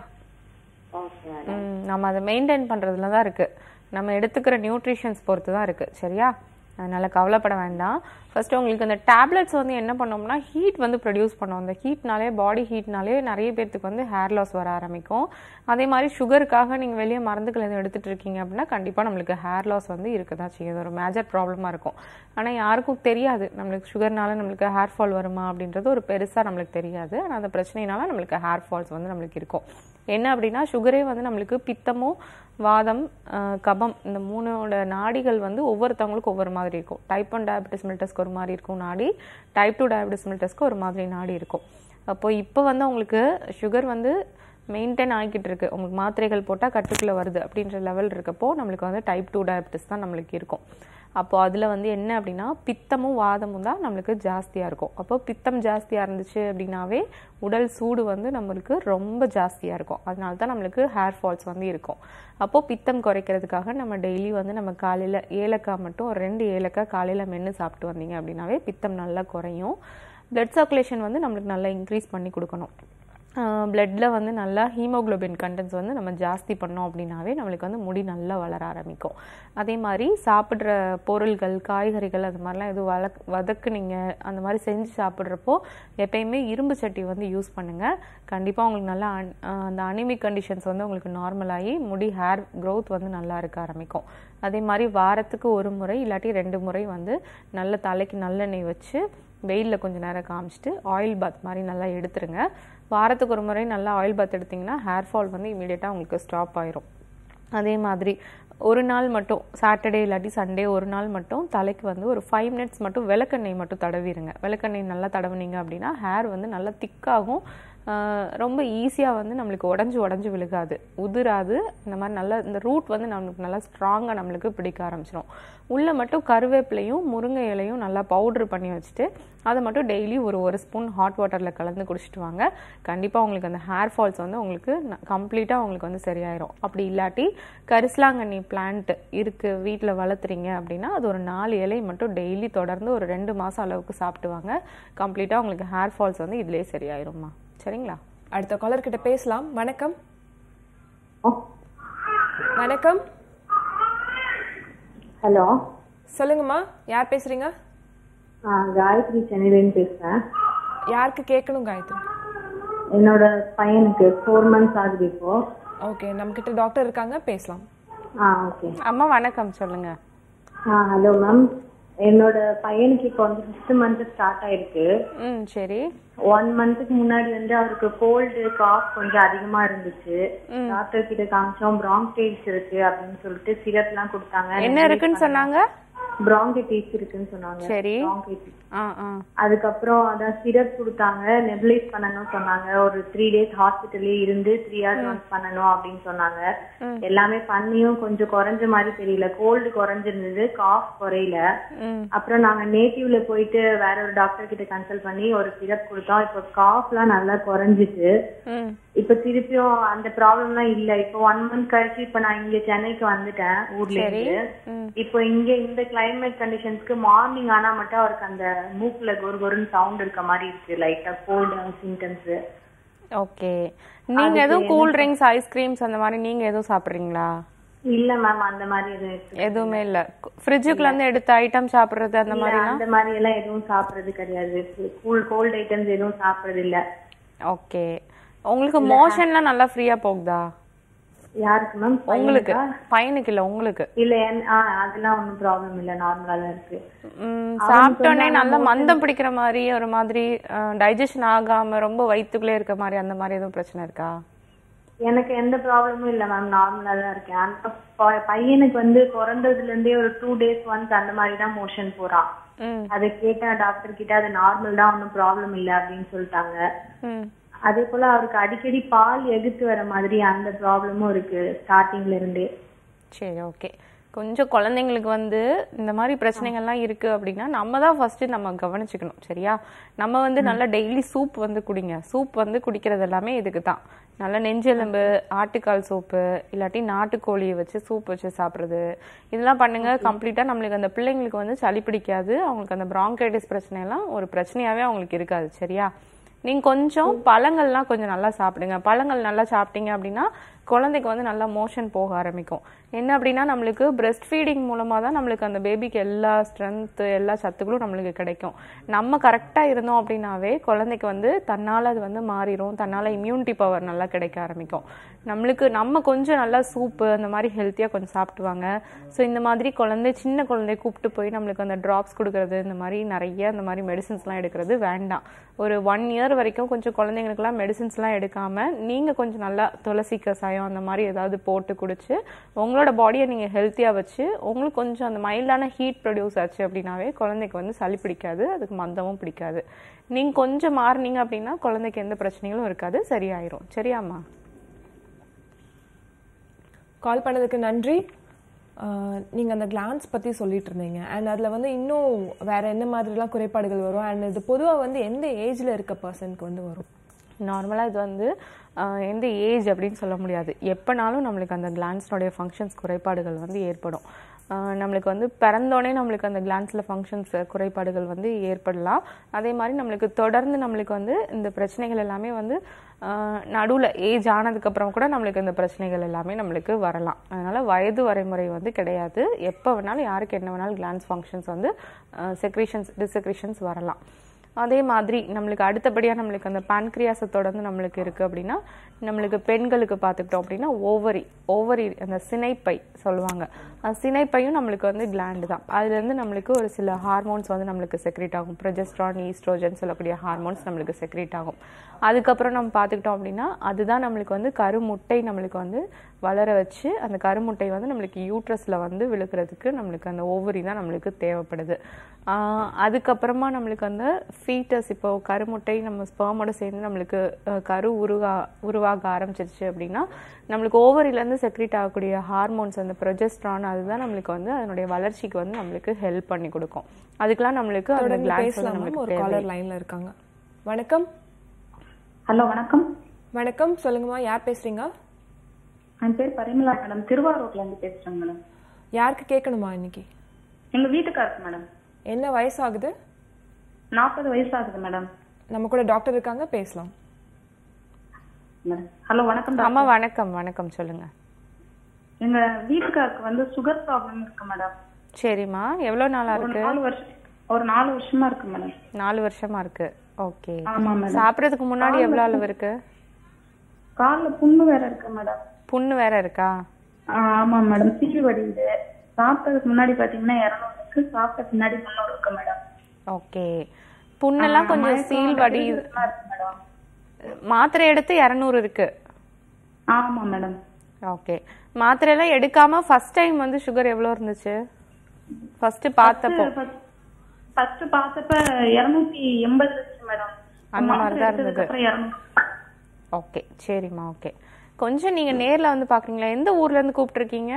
ஓகே ம், நம்ம அதை மெயின்டைன் பண்றதுல தான் இருக்கு நம்ம எடுத்துக்கிற நியூட்ரிஷன்ஸ் பொறுத்து தான் இருக்கு சரியா அதனால கவலைப்பட வேண்டாம் ஃபர்ஸ்ட் உங்களுக்கு அந்த டேப்லெட்ஸ் வந்து என்ன பண்ணோம்னா ஹீட் வந்து ப்ரொடியூஸ் பண்ணோம் அந்த ஹீட்னாலே பாடி ஹீட்னாலே நிறைய பேர்த்துக்கு வந்து ஹேர் லாஸ் வர ஆரம்பிக்கும் அதே மாதிரி சுகருக்காக நீங்கள் வெளியே மருந்துகள் எதுவும் எடுத்துட்டு இருக்கீங்க அப்படின்னா கண்டிப்பாக நம்மளுக்கு ஹேர் லாஸ் வந்து இருக்க தான் செய்யும் அது ஒரு மேஜர் ப்ராப்ளமாக இருக்கும் ஆனால் யாருக்கும் தெரியாது நம்மளுக்கு சுகர்னால நம்மளுக்கு ஹேர் ஃபால் வருமா அப்படின்றது ஒரு பெருசாக நம்மளுக்கு தெரியாது ஆனால் அந்த பிரச்சனைனால நம்மளுக்கு ஹேர் ஃபால்ஸ் வந்து நம்மளுக்கு இருக்கும் என்ன அப்படின்னா சுகரே வந்து நம்மளுக்கு பித்தமும் வாதம் அஹ், கபம் இந்த மூணோட நாடிகள் வந்து ஒவ்வொருத்தவங்களுக்கும் ஒவ்வொரு மாதிரி இருக்கும் டைப் ஒன் டயபிட்டிஸ் மில்டஸ்க்கு ஒரு மாதிரி இருக்கும் நாடி டைப் டூ டயபிட்டிஸ் மில்டஸ்க்கு ஒரு மாதிரி நாடி இருக்கும் அப்போ இப்போ வந்து உங்களுக்கு சுகர் வந்து மெயின்டைன் ஆகிக்கிட்டு இருக்கு உங்களுக்கு மாத்திரைகள் போட்டால் கட்டுக்குள்ளே வருது அப்படின்ற லெவல் இருக்கப்போ நம்மளுக்கு வந்து டைப் டூ டயபிட்டிஸ் தான் நம்மளுக்கு இருக்கும் அப்போ அதில் வந்து என்ன அப்படின்னா பித்தமும் வாதமும் தான் நம்மளுக்கு ஜாஸ்தியாக இருக்கும் அப்போ பித்தம் ஜாஸ்தியாக இருந்துச்சு அப்படின்னாவே உடல் சூடு வந்து நம்மளுக்கு ரொம்ப ஜாஸ்தியாக இருக்கும் அதனால தான் நம்மளுக்கு ஹேர் ஃபால்ஸ் வந்து இருக்கும் அப்போ பித்தம் குறைக்கிறதுக்காக நம்ம டெய்லி வந்து நம்ம காலையில் ஏலக்காய் மட்டும் ஒரு ரெண்டு ஏலக்காய் காலையில் மென்று சாப்பிட்டு வந்தீங்க அப்படின்னாவே பித்தம் நல்லா குறையும் blood சர்க்குலேஷன் வந்து நம்மளுக்கு நல்லா இன்க்ரீஸ் பண்ணி கொடுக்கணும் பிளட்ல வந்து நல்லா ஹீமோகுளோபின் கண்டென்ட்ஸ் வந்து நம்ம ஜாஸ்தி பண்ணோம் அப்படின்னாவே நம்மளுக்கு வந்து முடி நல்லா வளர ஆரம்பிக்கும் அதே மாதிரி சாப்பிட்ற பொருள்கள் காய்கறிகள் அது மாதிரிலாம் எதுவும் வளக் வதக்குனீங்க அந்த மாதிரி செஞ்சு சாப்பிட்றப்போ எப்பயுமே இரும்பு சட்டி வந்து யூஸ் பண்ணுங்க கண்டிப்பாக உங்களுக்கு நல்லா அன்- அஹ் அந்த அனிமிக் கண்டிஷன்ஸ் வந்து உங்களுக்கு நார்மலாகி முடி ஹேர் growth வந்து நல்லா இருக்க ஆரம்பிக்கும் அதே மாதிரி வாரத்துக்கு ஒரு முறை இல்லாட்டி ரெண்டு முறை வந்து நல்ல தலைக்கு நல்லெண்ணெய் வச்சு வெயிலில் கொஞ்ச நேரம் காமிச்சிட்டு ஆயில் பாத் மாதிரி நல்லா எடுத்துருங்க வாரத்துக்கு ஒரு முறை நல்லா ஆயில் பாத் எடுத்தீங்கன்னா ஹேர் ஃபால் வந்து இமீடியட்டாக உங்களுக்கு ஸ்டாப் ஆயிரும் அதே மாதிரி ஒரு நாள் மட்டும் சாட்டர்டே இல்லாட்டி சண்டே ஒரு நாள் மட்டும் தலைக்கு வந்து ஒரு ஃபைவ் மினிட்ஸ் மட்டும் விளக்கெண்ணெய் மட்டும் தடவிடுங்க விளக்கெண்ணெய் நல்லா தடவுனீங்க அப்படின்னா ஹேர் வந்து நல்லா திக்காகும் ரொம்ப ஈஸியாக வந்து நம்மளுக்கு உடஞ்சி உடஞ்சி விழுகாது உதிராது இந்த மாதிரி நல்லா இந்த ரூட் வந்து நம்மளுக்கு நல்லா ஸ்ட்ராங்காக நம்மளுக்கு பிடிக்க ஆரம்பிச்சிடும் உள்ளே மட்டும் கருவேப்பிலையும் முருங்கை இலையும் நல்லா பவுட்ரு பண்ணி வச்சுட்டு அதை மட்டும் டெய்லி ஒரு ஒரு ஸ்பூன் ஹாட் வாட்டரில் கலந்து குடிச்சிட்டு வாங்க கண்டிப்பாக உங்களுக்கு அந்த ஹேர் ஃபால்ஸ் வந்து உங்களுக்கு கம்ப்ளீட்டாக உங்களுக்கு வந்து சரியாயிரும் அப்படி இல்லாட்டி கரிசலாங்கண்ணி பிளான்ட் இருக்குது வீட்டில் வளர்த்துறீங்க அப்படின்னா அது ஒரு நாலு இலை மட்டும் டெய்லி தொடர்ந்து ஒரு ரெண்டு மாதம் அளவுக்கு சாப்பிட்டு வாங்க கம்ப்ளீட்டாக உங்களுக்கு ஹேர் ஃபால்ஸ் வந்து இதிலே சரியாயிரும்மா சரிங்களா அடுத்த காலர் கிட்ட பேசலாம் வணக்கம் வணக்கம் ஹலோ சொல்லுங்கம்மா யார் பேசுறீங்க காயத்ரி சென்னையிலேருந்து பேசுறேன் யாருக்கு கேட்கணும் காயத்ரி என்னோட பையனுக்கு ஃபோர் மந்த்ஸ் ஆகுது இப்போ ஓகே நம்ம கிட்ட டாக்டர் இருக்காங்க பேசலாம் ஆ ஓகே அம்மா வணக்கம் சொல்லுங்க ஆ ஹலோ மேம் என்னோட பையனுக்கு இப்போ வந்து ஃபிஃப்த் மந்த் ஸ்டார்ட் ஆயிருக்கு ம் சரி ஒன் மந்த்துக்கு முன்னாடி வந்து அவருக்கு கோல்டு காஃப் கொஞ்சம் அதிகமா இருந்துச்சு டாக்டர் கிட்ட காமிச்சோம் பிராங்கைட்டிஸ் இருக்கு அப்படின்னு சொல்லிட்டு சிரப் எல்லாம் கொடுத்தாங்க என்ன இருக்குன்னு சொன்னாங்க பிராங்கைட்டிஸ் இருக்குன்னு சொன்னாங்க சரி bronchitis. ஆ ஆ அதுக்கப்புறம் அதான் சிரப் கொடுத்தாங்க நெபுலைஸ் பண்ணணும் சொன்னாங்க ஒரு த்ரீ டேஸ் ஹாஸ்பிட்டல்லே இருந்து த்ரீ ஹவர்ஸ் ஒன்ஸ் பண்ணணும் அப்படின்னு சொன்னாங்க எல்லாமே பண்ணியும் கொஞ்சம் குறைஞ்ச மாதிரி தெரியல கோல்டு குறைஞ்சிருந்தது காஃப் குறையல ம் அப்புறம் நாங்க நேட்டிவ்ல போயிட்டு வேற ஒரு டாக்டர் கிட்ட கன்சல்ட் பண்ணி ஒரு சிரப் கொடுத்தோம் இப்போ காஃப்லாம் நல்லா குறைஞ்சிட்டு ம் இப்ப திருப்பியும் அந்த ப்ராப்ளம்லாம் இல்ல இப்போ ஒன் மந்த் கழிச்சு இப்ப நான் இங்க சென்னைக்கு வந்துட்டேன் ஊர்ல இருந்து ம் இப்போ இங்க இந்த கிளைமேட் கண்டிஷன்ஸ்க்கு மார்னிங் ஆனா மட்டும் அவருக்கு அந்த மூக்குல கொரு கொருன்னு சவுண்ட் இருக்க மாதிரி இருக்கு லைட்டா கோல்டு சிம்டம்ஸ் ஓகே நீங்க எதுவும் கூல் ட்ரிங்க்ஸ் ஐஸ்கிரீம்ஸ் அந்த மாதிரி நீங்க எதுவும் சாப்பிடுறீங்களா இல்ல மேம் அந்த மாதிரி எதுவும் இருக்கு எதுவுமே இல்ல ஃப்ரிட்ஜுக்குள்ள இருந்து எடுத்த ஐட்டம் சாப்பிடுறது அந்த இல்ல, மாதிரி அந்த மாதிரி எல்லாம் எதுவும் சாப்பிடுறது கிடையாது கூல் கோல்ட் ஐட்டம்ஸ் எதுவும் சாப்பிடுறது இல்ல ஓகே உங்களுக்கு மோஷன்லாம் நல்லா ஃப்ரீயா போகுதா யாருக்கு மேம் உங்களுக்கு பையனுக்கு இல்ல உங்களுக்கு இல்ல என்- ஆ, அதெல்லாம் ஒன்றும் ப்ராப்ளம் இல்ல நார்மலா தான் இருக்கு ம், சாப்பிட்டோன்னே நல்லா மந்தம் பிடிக்கிற மாதிரி ஒரு மாதிரி டைஜஷன் ஆகாம ரொம்ப வயித்துக்குள்ளே இருக்க மாதிரி அந்த மாதிரி எதுவும் பிரச்சனை இருக்கா எனக்கு எந்த ப்ராப்ளமும் இல்ல மேம் நார்மலா தான் இருக்கேன் அந்த ப- பையனுக்கு வந்து பிறந்ததுல இருந்தே ஒரு டூ டேஸ் ஒன்ஸ் அந்த மாதிரி தான் மோஷன் போறான் ம் அதை கேட்டா டாக்டர் கிட்ட அது நார்மல் தான் ஒன்றும் ப்ராப்ளம் இல்ல அப்படின்னு சொல்லிட்டாங்க ம் அதே போல அவருக்கு அடிக்கடி பால் எகுத்து வர மாதிரி அந்த ப்ராப்ளமும் இருக்கு ஸ்டார்டிங்ல இருந்தே சரி ஓகே கொஞ்சம் குழந்தைங்களுக்கு வந்து இந்த மாதிரி பிரச்சனைகள்லாம் இருக்கு அப்படின்னா நம்ம தான் ஃபர்ஸ்ட் நம்ம கவனிச்சுக்கணும் சரியா நம்ம வந்து நல்லா டெய்லி சூப் வந்து குடிங்க சூப் வந்து குடிக்கிறது எல்லாமே இதுக்கு தான் நல்ல நெஞ்செலும்பு ஆட்டுக்கால் சூப்பு இல்லாட்டி நாட்டுக்கோழியை வச்சு சூப் வச்சு சாப்பிட்றது இதெல்லாம் பண்ணுங்க கம்ப்ளீட்டா நம்மளுக்கு அந்த பிள்ளைங்களுக்கு வந்து சளி பிடிக்காது அவங்களுக்கு அந்த ப்ராங்கைட்டிஸ் பிரச்சனை எல்லாம் ஒரு பிரச்சனையாவே அவங்களுக்கு இருக்காது சரியா நீங்க கொஞ்சம் பழங்கள்லாம் கொஞ்சம் நல்லா சாப்பிடுங்க பழங்கள் நல்லா சாப்பிட்டீங்க அப்படின்னா குழந்தைக்கு வந்து நல்லா மோஷன் போக ஆரம்பிக்கும் என்ன அப்படின்னா நம்மளுக்கு பிரஸ்ட் ஃபீடிங் மூலமா தான் நம்மளுக்கு அந்த பேபிக்கு எல்லா ஸ்ட்ரென்த் எல்லா சத்துக்களும் நம்மளுக்கு கிடைக்கும் நம்ம கரெக்டா இருந்தோம் அப்படின்னாவே குழந்தைக்கு வந்து தன்னால அது வந்து மாறிடும் தன்னால இம்யூனிட்டி பவர் நல்லா கிடைக்க ஆரம்பிக்கும் நம்மளுக்கு நம்ம கொஞ்சம் நல்லா சூப்பு அந்த மாதிரி ஹெல்த்தியாக கொஞ்சம் சாப்பிட்டுவாங்க ஸோ இந்த மாதிரி குழந்தை சின்ன குழந்தைய கூப்பிட்டு போய் நம்மளுக்கு அந்த ட்ராப்ஸ் கொடுக்கறது இந்த மாதிரி நிறைய இந்த மாதிரி மெடிசின்ஸ்லாம் எடுக்கிறது வேண்டாம் ஒரு ஒன் இயர் வரைக்கும் கொஞ்சம் குழந்தைங்களுக்குலாம் மெடிசின்ஸ்லாம் எடுக்காம நீங்க கொஞ்சம் நல்லா துளசி கசாயம் அந்த மாதிரி ஏதாவது போட்டு குடிச்சு உங்களோட பாடியை நீங்க ஹெல்த்தியா வச்சு உங்களுக்கு கொஞ்சம் அந்த மைல்டான ஹீட் ப்ரொடியூஸ் ஆச்சு அப்படின்னாவே குழந்தைக்கு வந்து சளி பிடிக்காது அதுக்கு மந்தமும் பிடிக்காது நீங்க கொஞ்சம் மாறினீங்க அப்படின்னா குழந்தைக்கு எந்த பிரச்சனைகளும் இருக்காது சரியாயிரும் சரியாம்மா கால் பண்ணதுக்கு நன்றி ஆஹ் நீங்க அந்த கிளான்ஸ் பத்தி சொல்லிட்டு இருந்தீங்க அண்ட் அதுல வந்து இன்னும் வேற என்ன மாதிரிலாம் குறைபாடுகள் வரும் அண்ட் இது பொதுவா வந்து எந்த ஏஜ்ல இருக்க பர்சனுக்கு வந்து வரும் நார்மலாக இது வந்து ஆஹ், எந்த ஏஜ் அப்படின்னு சொல்ல முடியாது எப்போனாலும் நம்மளுக்கு அந்த கிளான்ஸ்னுடைய ஃபங்க்ஷன்ஸ் குறைபாடுகள் வந்து ஏற்படும் ஆஹ், நம்மளுக்கு வந்து பிறந்தோடனே நம்மளுக்கு அந்த கிளான்ஸில் ஃபங்க்ஷன்ஸ் குறைபாடுகள் வந்து ஏற்படலாம் அதே மாதிரி நம்மளுக்கு தொடர்ந்து நம்மளுக்கு வந்து இந்த பிரச்சனைகள் எல்லாமே வந்து நடுவில் ஏஜ் ஆனதுக்கப்புறம் கூட நம்மளுக்கு இந்த பிரச்சனைகள் எல்லாமே நம்மளுக்கு வரலாம் அதனால வயது வரைமுறை வந்து கிடையாது எப்போ வேணாலும் யாருக்கு என்ன வேணாலும் கிளான்ஸ் ஃபங்க்ஷன்ஸ் வந்து செக்ரேஷன்ஸ் டிசெக்ரேஷன்ஸ் வரலாம் அதே மாதிரி நம்மளுக்கு அடுத்தபடியாக நம்மளுக்கு அந்த பான்க்ரியாஸை தொடர்ந்து நம்மளுக்கு இருக்குது அப்படின்னா நம்மளுக்கு பெண்களுக்கு பார்த்துக்கிட்டோம் அப்படின்னா ஓவரி ஓவரி அந்த சினைப்பை சொல்லுவாங்க அந்த சினைப்பையும் நம்மளுக்கு வந்து கிளாண்டு தான் அதுலேருந்து நம்மளுக்கு ஒரு சில ஹார்மோன்ஸ் வந்து நம்மளுக்கு செக்ரேட் ஆகும் ப்ரொஜெஸ்ட்ரான் ஈஸ்ட்ரோஜன் சொல்லக்கூடிய ஹார்மோன்ஸ் நம்மளுக்கு செக்ரேட் ஆகும் அதுக்கப்புறம் நம்ம பார்த்துக்கிட்டோம் அப்படின்னா அதுதான் நம்மளுக்கு வந்து கருமுட்டை நம்மளுக்கு வந்து வளர வச்சு அந்த கருமுட்டை வந்து நம்மளுக்கு யூட்ரஸில் வந்து விழுக்கிறதுக்கு நம்மளுக்கு அந்த ஓவரி தான் நம்மளுக்கு தேவைப்படுது ஆஹ் அதுக்கப்புறமா நம்மளுக்கு அந்த ஃபீட்டஸ் இப்போ கருமுட்டை நம்ம ஸ்பெர்மோட சேர்ந்து நம்மளுக்கு அஹ், கரு உருவா உருவாக ஆரம்பிச்சிருச்சு அப்படின்னா நம்மளுக்கு ஓவரிலேருந்து செக்ரேட் ஆகக்கூடிய ஹார்மோன்ஸ் அந்த ப்ரொஜெஸ்ட்ரான் அதுதான் நம்மளுக்கு வந்து அதனுடைய வளர்ச்சிக்கு வந்து நம்மளுக்கு ஹெல்ப் பண்ணி கொடுக்கும் அதுக்கெல்லாம் நம்மளுக்கு அந்த தொடர்ந்து கிளான்ஸ் பேசலாம் வந்து மேம் நம்மளுக்கு ஒரு தேவை காலர் லைன்ல இருக்காங்க வணக்கம் ஹலோ வணக்கம் வணக்கம் சொல்லுங்கம்மா யார் பேசுறீங்க என் பேர் பரிமலா மேடம் திருவாரூர்ல இருந்து பேசுறேங்க மேடம் யாருக்கு கேட்கணுமா இன்னைக்கு எங்க வீட்டுக்காருக்கு மேடம் என்ன வயசாகுது நாற்பது வயசு ஆகுது மேடம் நம்ம கூட டாக்டர் இருக்காங்க பேசலாம் மேடம் ஹலோ வணக்கம் அம்மா வணக்கம் வணக்கம் சொல்லுங்க எங்க வீட்டுக்காருக்கு வந்து சுகர் ப்ராப்ளம் இருக்கு மேடம் சரிம்மா எவ்வளோ நாளா ஒரு இருக்கு நாலு வருஷம் ஒரு நாலு வருஷமா இருக்கு மேடம் நாலு வருஷமா இருக்கு ஓகே ஆமா மேடம் சாப்பிட்றதுக்கு முன்னாடி எவ்வளோ அளவு இருக்கு கால்ல புண்ணு வேற இருக்கு மேடம் புண்ணு வேற இருக்கா ஆமா மேடம் சீல் வடியுது சாப்பிட்டதுக்கு முன்னாடி பாத்தீங்கன்னா இருநூறு இருக்கு சாப்பிட்ட பின்னாடி முன்னூறு இருக்கு மேடம் ஓகே புண்ணெல்லாம் கொஞ்சம் சீல் வடி இருக்கு மேடம் மாத்திரை எடுத்து இரநூறு இருக்கு ஆமா மேடம் ஓகே மாத்திரை எல்லாம் எடுக்காம ஃபர்ஸ்ட் டைம் வந்து சுகர் எவ்வளோ இருந்துச்சு ஃபர்ஸ்ட் பார்த்தப்போ ஃபர்ஸ்ட் பார்த்தப்ப இருநூத்தி எண்பது இருந்துச்சு மேடம் அந்த மாதிரி தான் இருந்தது. அப்புறம் இருநூறு ஓகே சரிம்மா ஓகே கொஞ்சம் நீங்க நேர்ல வந்து பாக்குறீங்களா எந்த ஊர்ல இருந்து கூப்பிட்டுருக்கீங்க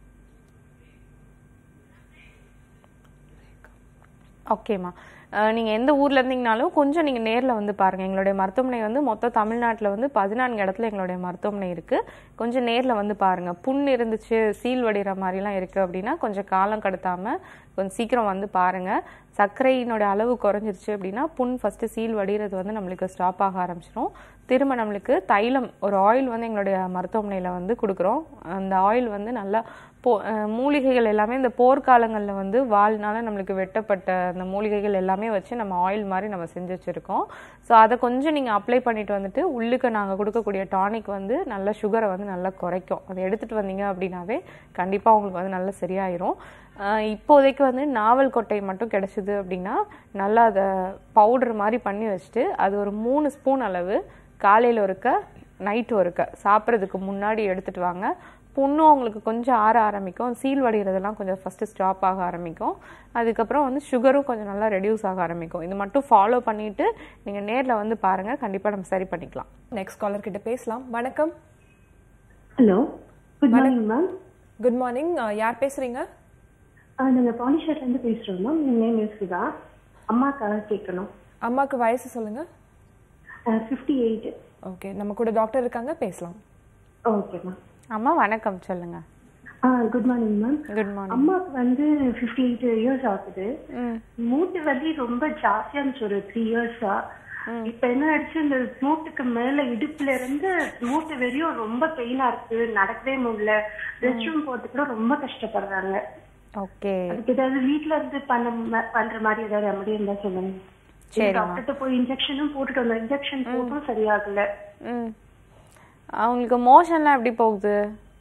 ஓகேம்மா அஹ் நீங்க எந்த ஊர்ல இருந்தீங்கனாலும் கொஞ்சம் நீங்க நேர்ல வந்து பாருங்க எங்களுடைய மருத்துவமனை வந்து மொத்த தமிழ்நாட்டுல வந்து பதினான்கு இடத்துல எங்களுடைய மருத்துவமனை இருக்கு கொஞ்சம் நேர்ல வந்து பாருங்க புண் இருந்துச்சு சீல் வடிகிற மாதிரிலாம் இருக்கு அப்படின்னா கொஞ்சம் காலம் கடத்தாம கொஞ்சம் சீக்கிரம் வந்து பாருங்க சர்க்கரையினோட அளவு குறைஞ்சிருச்சு அப்படின்னா புண் ஃபர்ஸ்ட் சீல் வடிகிறது வந்து நம்மளுக்கு ஸ்டாப் ஆக ஆரம்பிச்சிடும் திரும்ப நம்மளுக்கு தைலம் ஒரு ஆயில் வந்து எங்களுடைய மருத்துவமனையில் வந்து கொடுக்குறோம் அந்த ஆயில் வந்து நல்லா போ அஹ் மூலிகைகள் எல்லாமே இந்த போர்க்காலங்களில் வந்து வாழ்னால நம்மளுக்கு வெட்டப்பட்ட அந்த மூலிகைகள் எல்லாமே வச்சு நம்ம ஆயில் மாதிரி நம்ம செஞ்சு வச்சுருக்கோம் ஸோ அதை கொஞ்சம் நீங்கள் அப்ளை பண்ணிட்டு வந்துட்டு உள்ளுக்கு நாங்கள் கொடுக்கக்கூடிய டானிக் வந்து நல்ல சுகரை வந்து நல்லா குறைக்கும் அதை எடுத்துகிட்டு வந்தீங்க அப்படின்னாவே கண்டிப்பாக உங்களுக்கு வந்து நல்லா சரியாயிரும் ஆஹ் இப்போதைக்கு வந்து நாவல் கொட்டை மட்டும் கிடைச்சிது அப்படின்னா நல்லா அதை பவுடர் மாதிரி பண்ணி வச்சுட்டு அது ஒரு மூணு ஸ்பூன் அளவு காலையில் ஒருக்க நைட்டு ஒருக்க சாப்பிட்றதுக்கு முன்னாடி எடுத்துட்டு வாங்க புண்ணும் உங்களுக்கு கொஞ்சம் ஆற ஆரம்பிக்கும் சீல் வடிகிறதெல்லாம் கொஞ்சம் ஃபஸ்ட்டு ஸ்டாப் ஆக ஆரம்பிக்கும் அதுக்கப்புறம் வந்து சுகரும் கொஞ்சம் நல்லா ரெடியூஸ் ஆக ஆரம்பிக்கும் இது மட்டும் ஃபாலோ பண்ணிட்டு நீங்கள் நேரில் வந்து பாருங்கள் கண்டிப்பாக நம்ம சரி பண்ணிக்கலாம் நெக்ஸ்ட் காலர் கிட்ட பேசலாம் வணக்கம் hello good morning ma'am good morning யார் பேசுறீங்க நாங்கள் பாண்டிச்சேரிலேருந்து பேசுகிறோம் மேம் என் நேம் இஸ் சுதா அம்மாக்காக கேட்கணும் அம்மாக்கு வயசு சொல்லுங்க ஃபிஃப்டி எயிட் ஓகே நம்ம கூட டாக்டர் இருக்காங்க பேசலாம் ஓகே மேம் அம்மா வணக்கம் சொல்லுங்க ஆ good morning ma'am good morning அம்மாவுக்கு வந்து ஃபிஃப்டி எயிட் இயர்ஸ் ஆகுது மூட்டு வலி ரொம்ப ஜாஸ்தியா இருந்துச்சு ஒரு த்ரீ இயர்ஸா இப்ப என்ன ஆயிடுச்சு இந்த மூட்டுக்கு மேல இடுப்புல இருந்து மூட்டு வரையும் ரொம்ப பெயினா இருக்கு நடக்கவே முடியல ரெஸ்ட் ரூம் போறதுக்கு கூட ரொம்ப கஷ்டப்படுறாங்க ஓகே அதுக்கு ஏதாவது வீட்ல இருந்து பண்ண ம- பண்ற மாதிரி ஏதாவது ரெமடி இருந்தா சொல்லுங்க சரிம்மா. டாக்டர்கிட்ட போய் இன்ஜெக்ஷனும் போட்டுட்டு வந்தோம் இன்ஜெக்ஷன் போட்டும் சரியாகல ம் அவங்களுக்கு மோஷன்லாம் எப்படி போகுது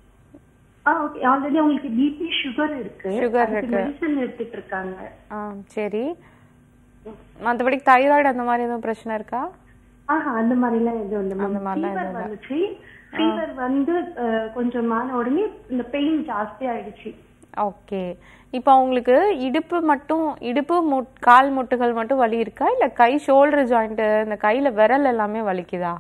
ஆ ஓகே ஆல்ரெடி அவங்களுக்கு பிபி சுகர் இருக்கு Sugar அதுக்கு இருக்கு. மெடிசன் எடுத்துட்டு இருக்காங்க ஆ சரி மற்றபடி தைராய்டு அந்த மாதிரி எதுவும் பிரச்சனை இருக்கா ஆஹா அந்த மாதிரி எல்லாம் எதுவும் இல்ல அந்த மாதிரிலாம் ஃபீவர் எதுவும் இல்ல. வந்துச்சு ஃபீவர் வந்து அஹ், கொஞ்சம் மான உடனே இந்த பெயின் ஜாஸ்தி ஆயிடுச்சு ஓகே இப்போ அவங்களுக்கு இடுப்பு மட்டும் இடுப்பு முட் கால் முட்டுகள் மட்டும் வலி இருக்கா இல்ல கை ஷோல்டர் ஜாயிண்ட் இந்த கையில விரல் எல்லாமே வலிக்குதா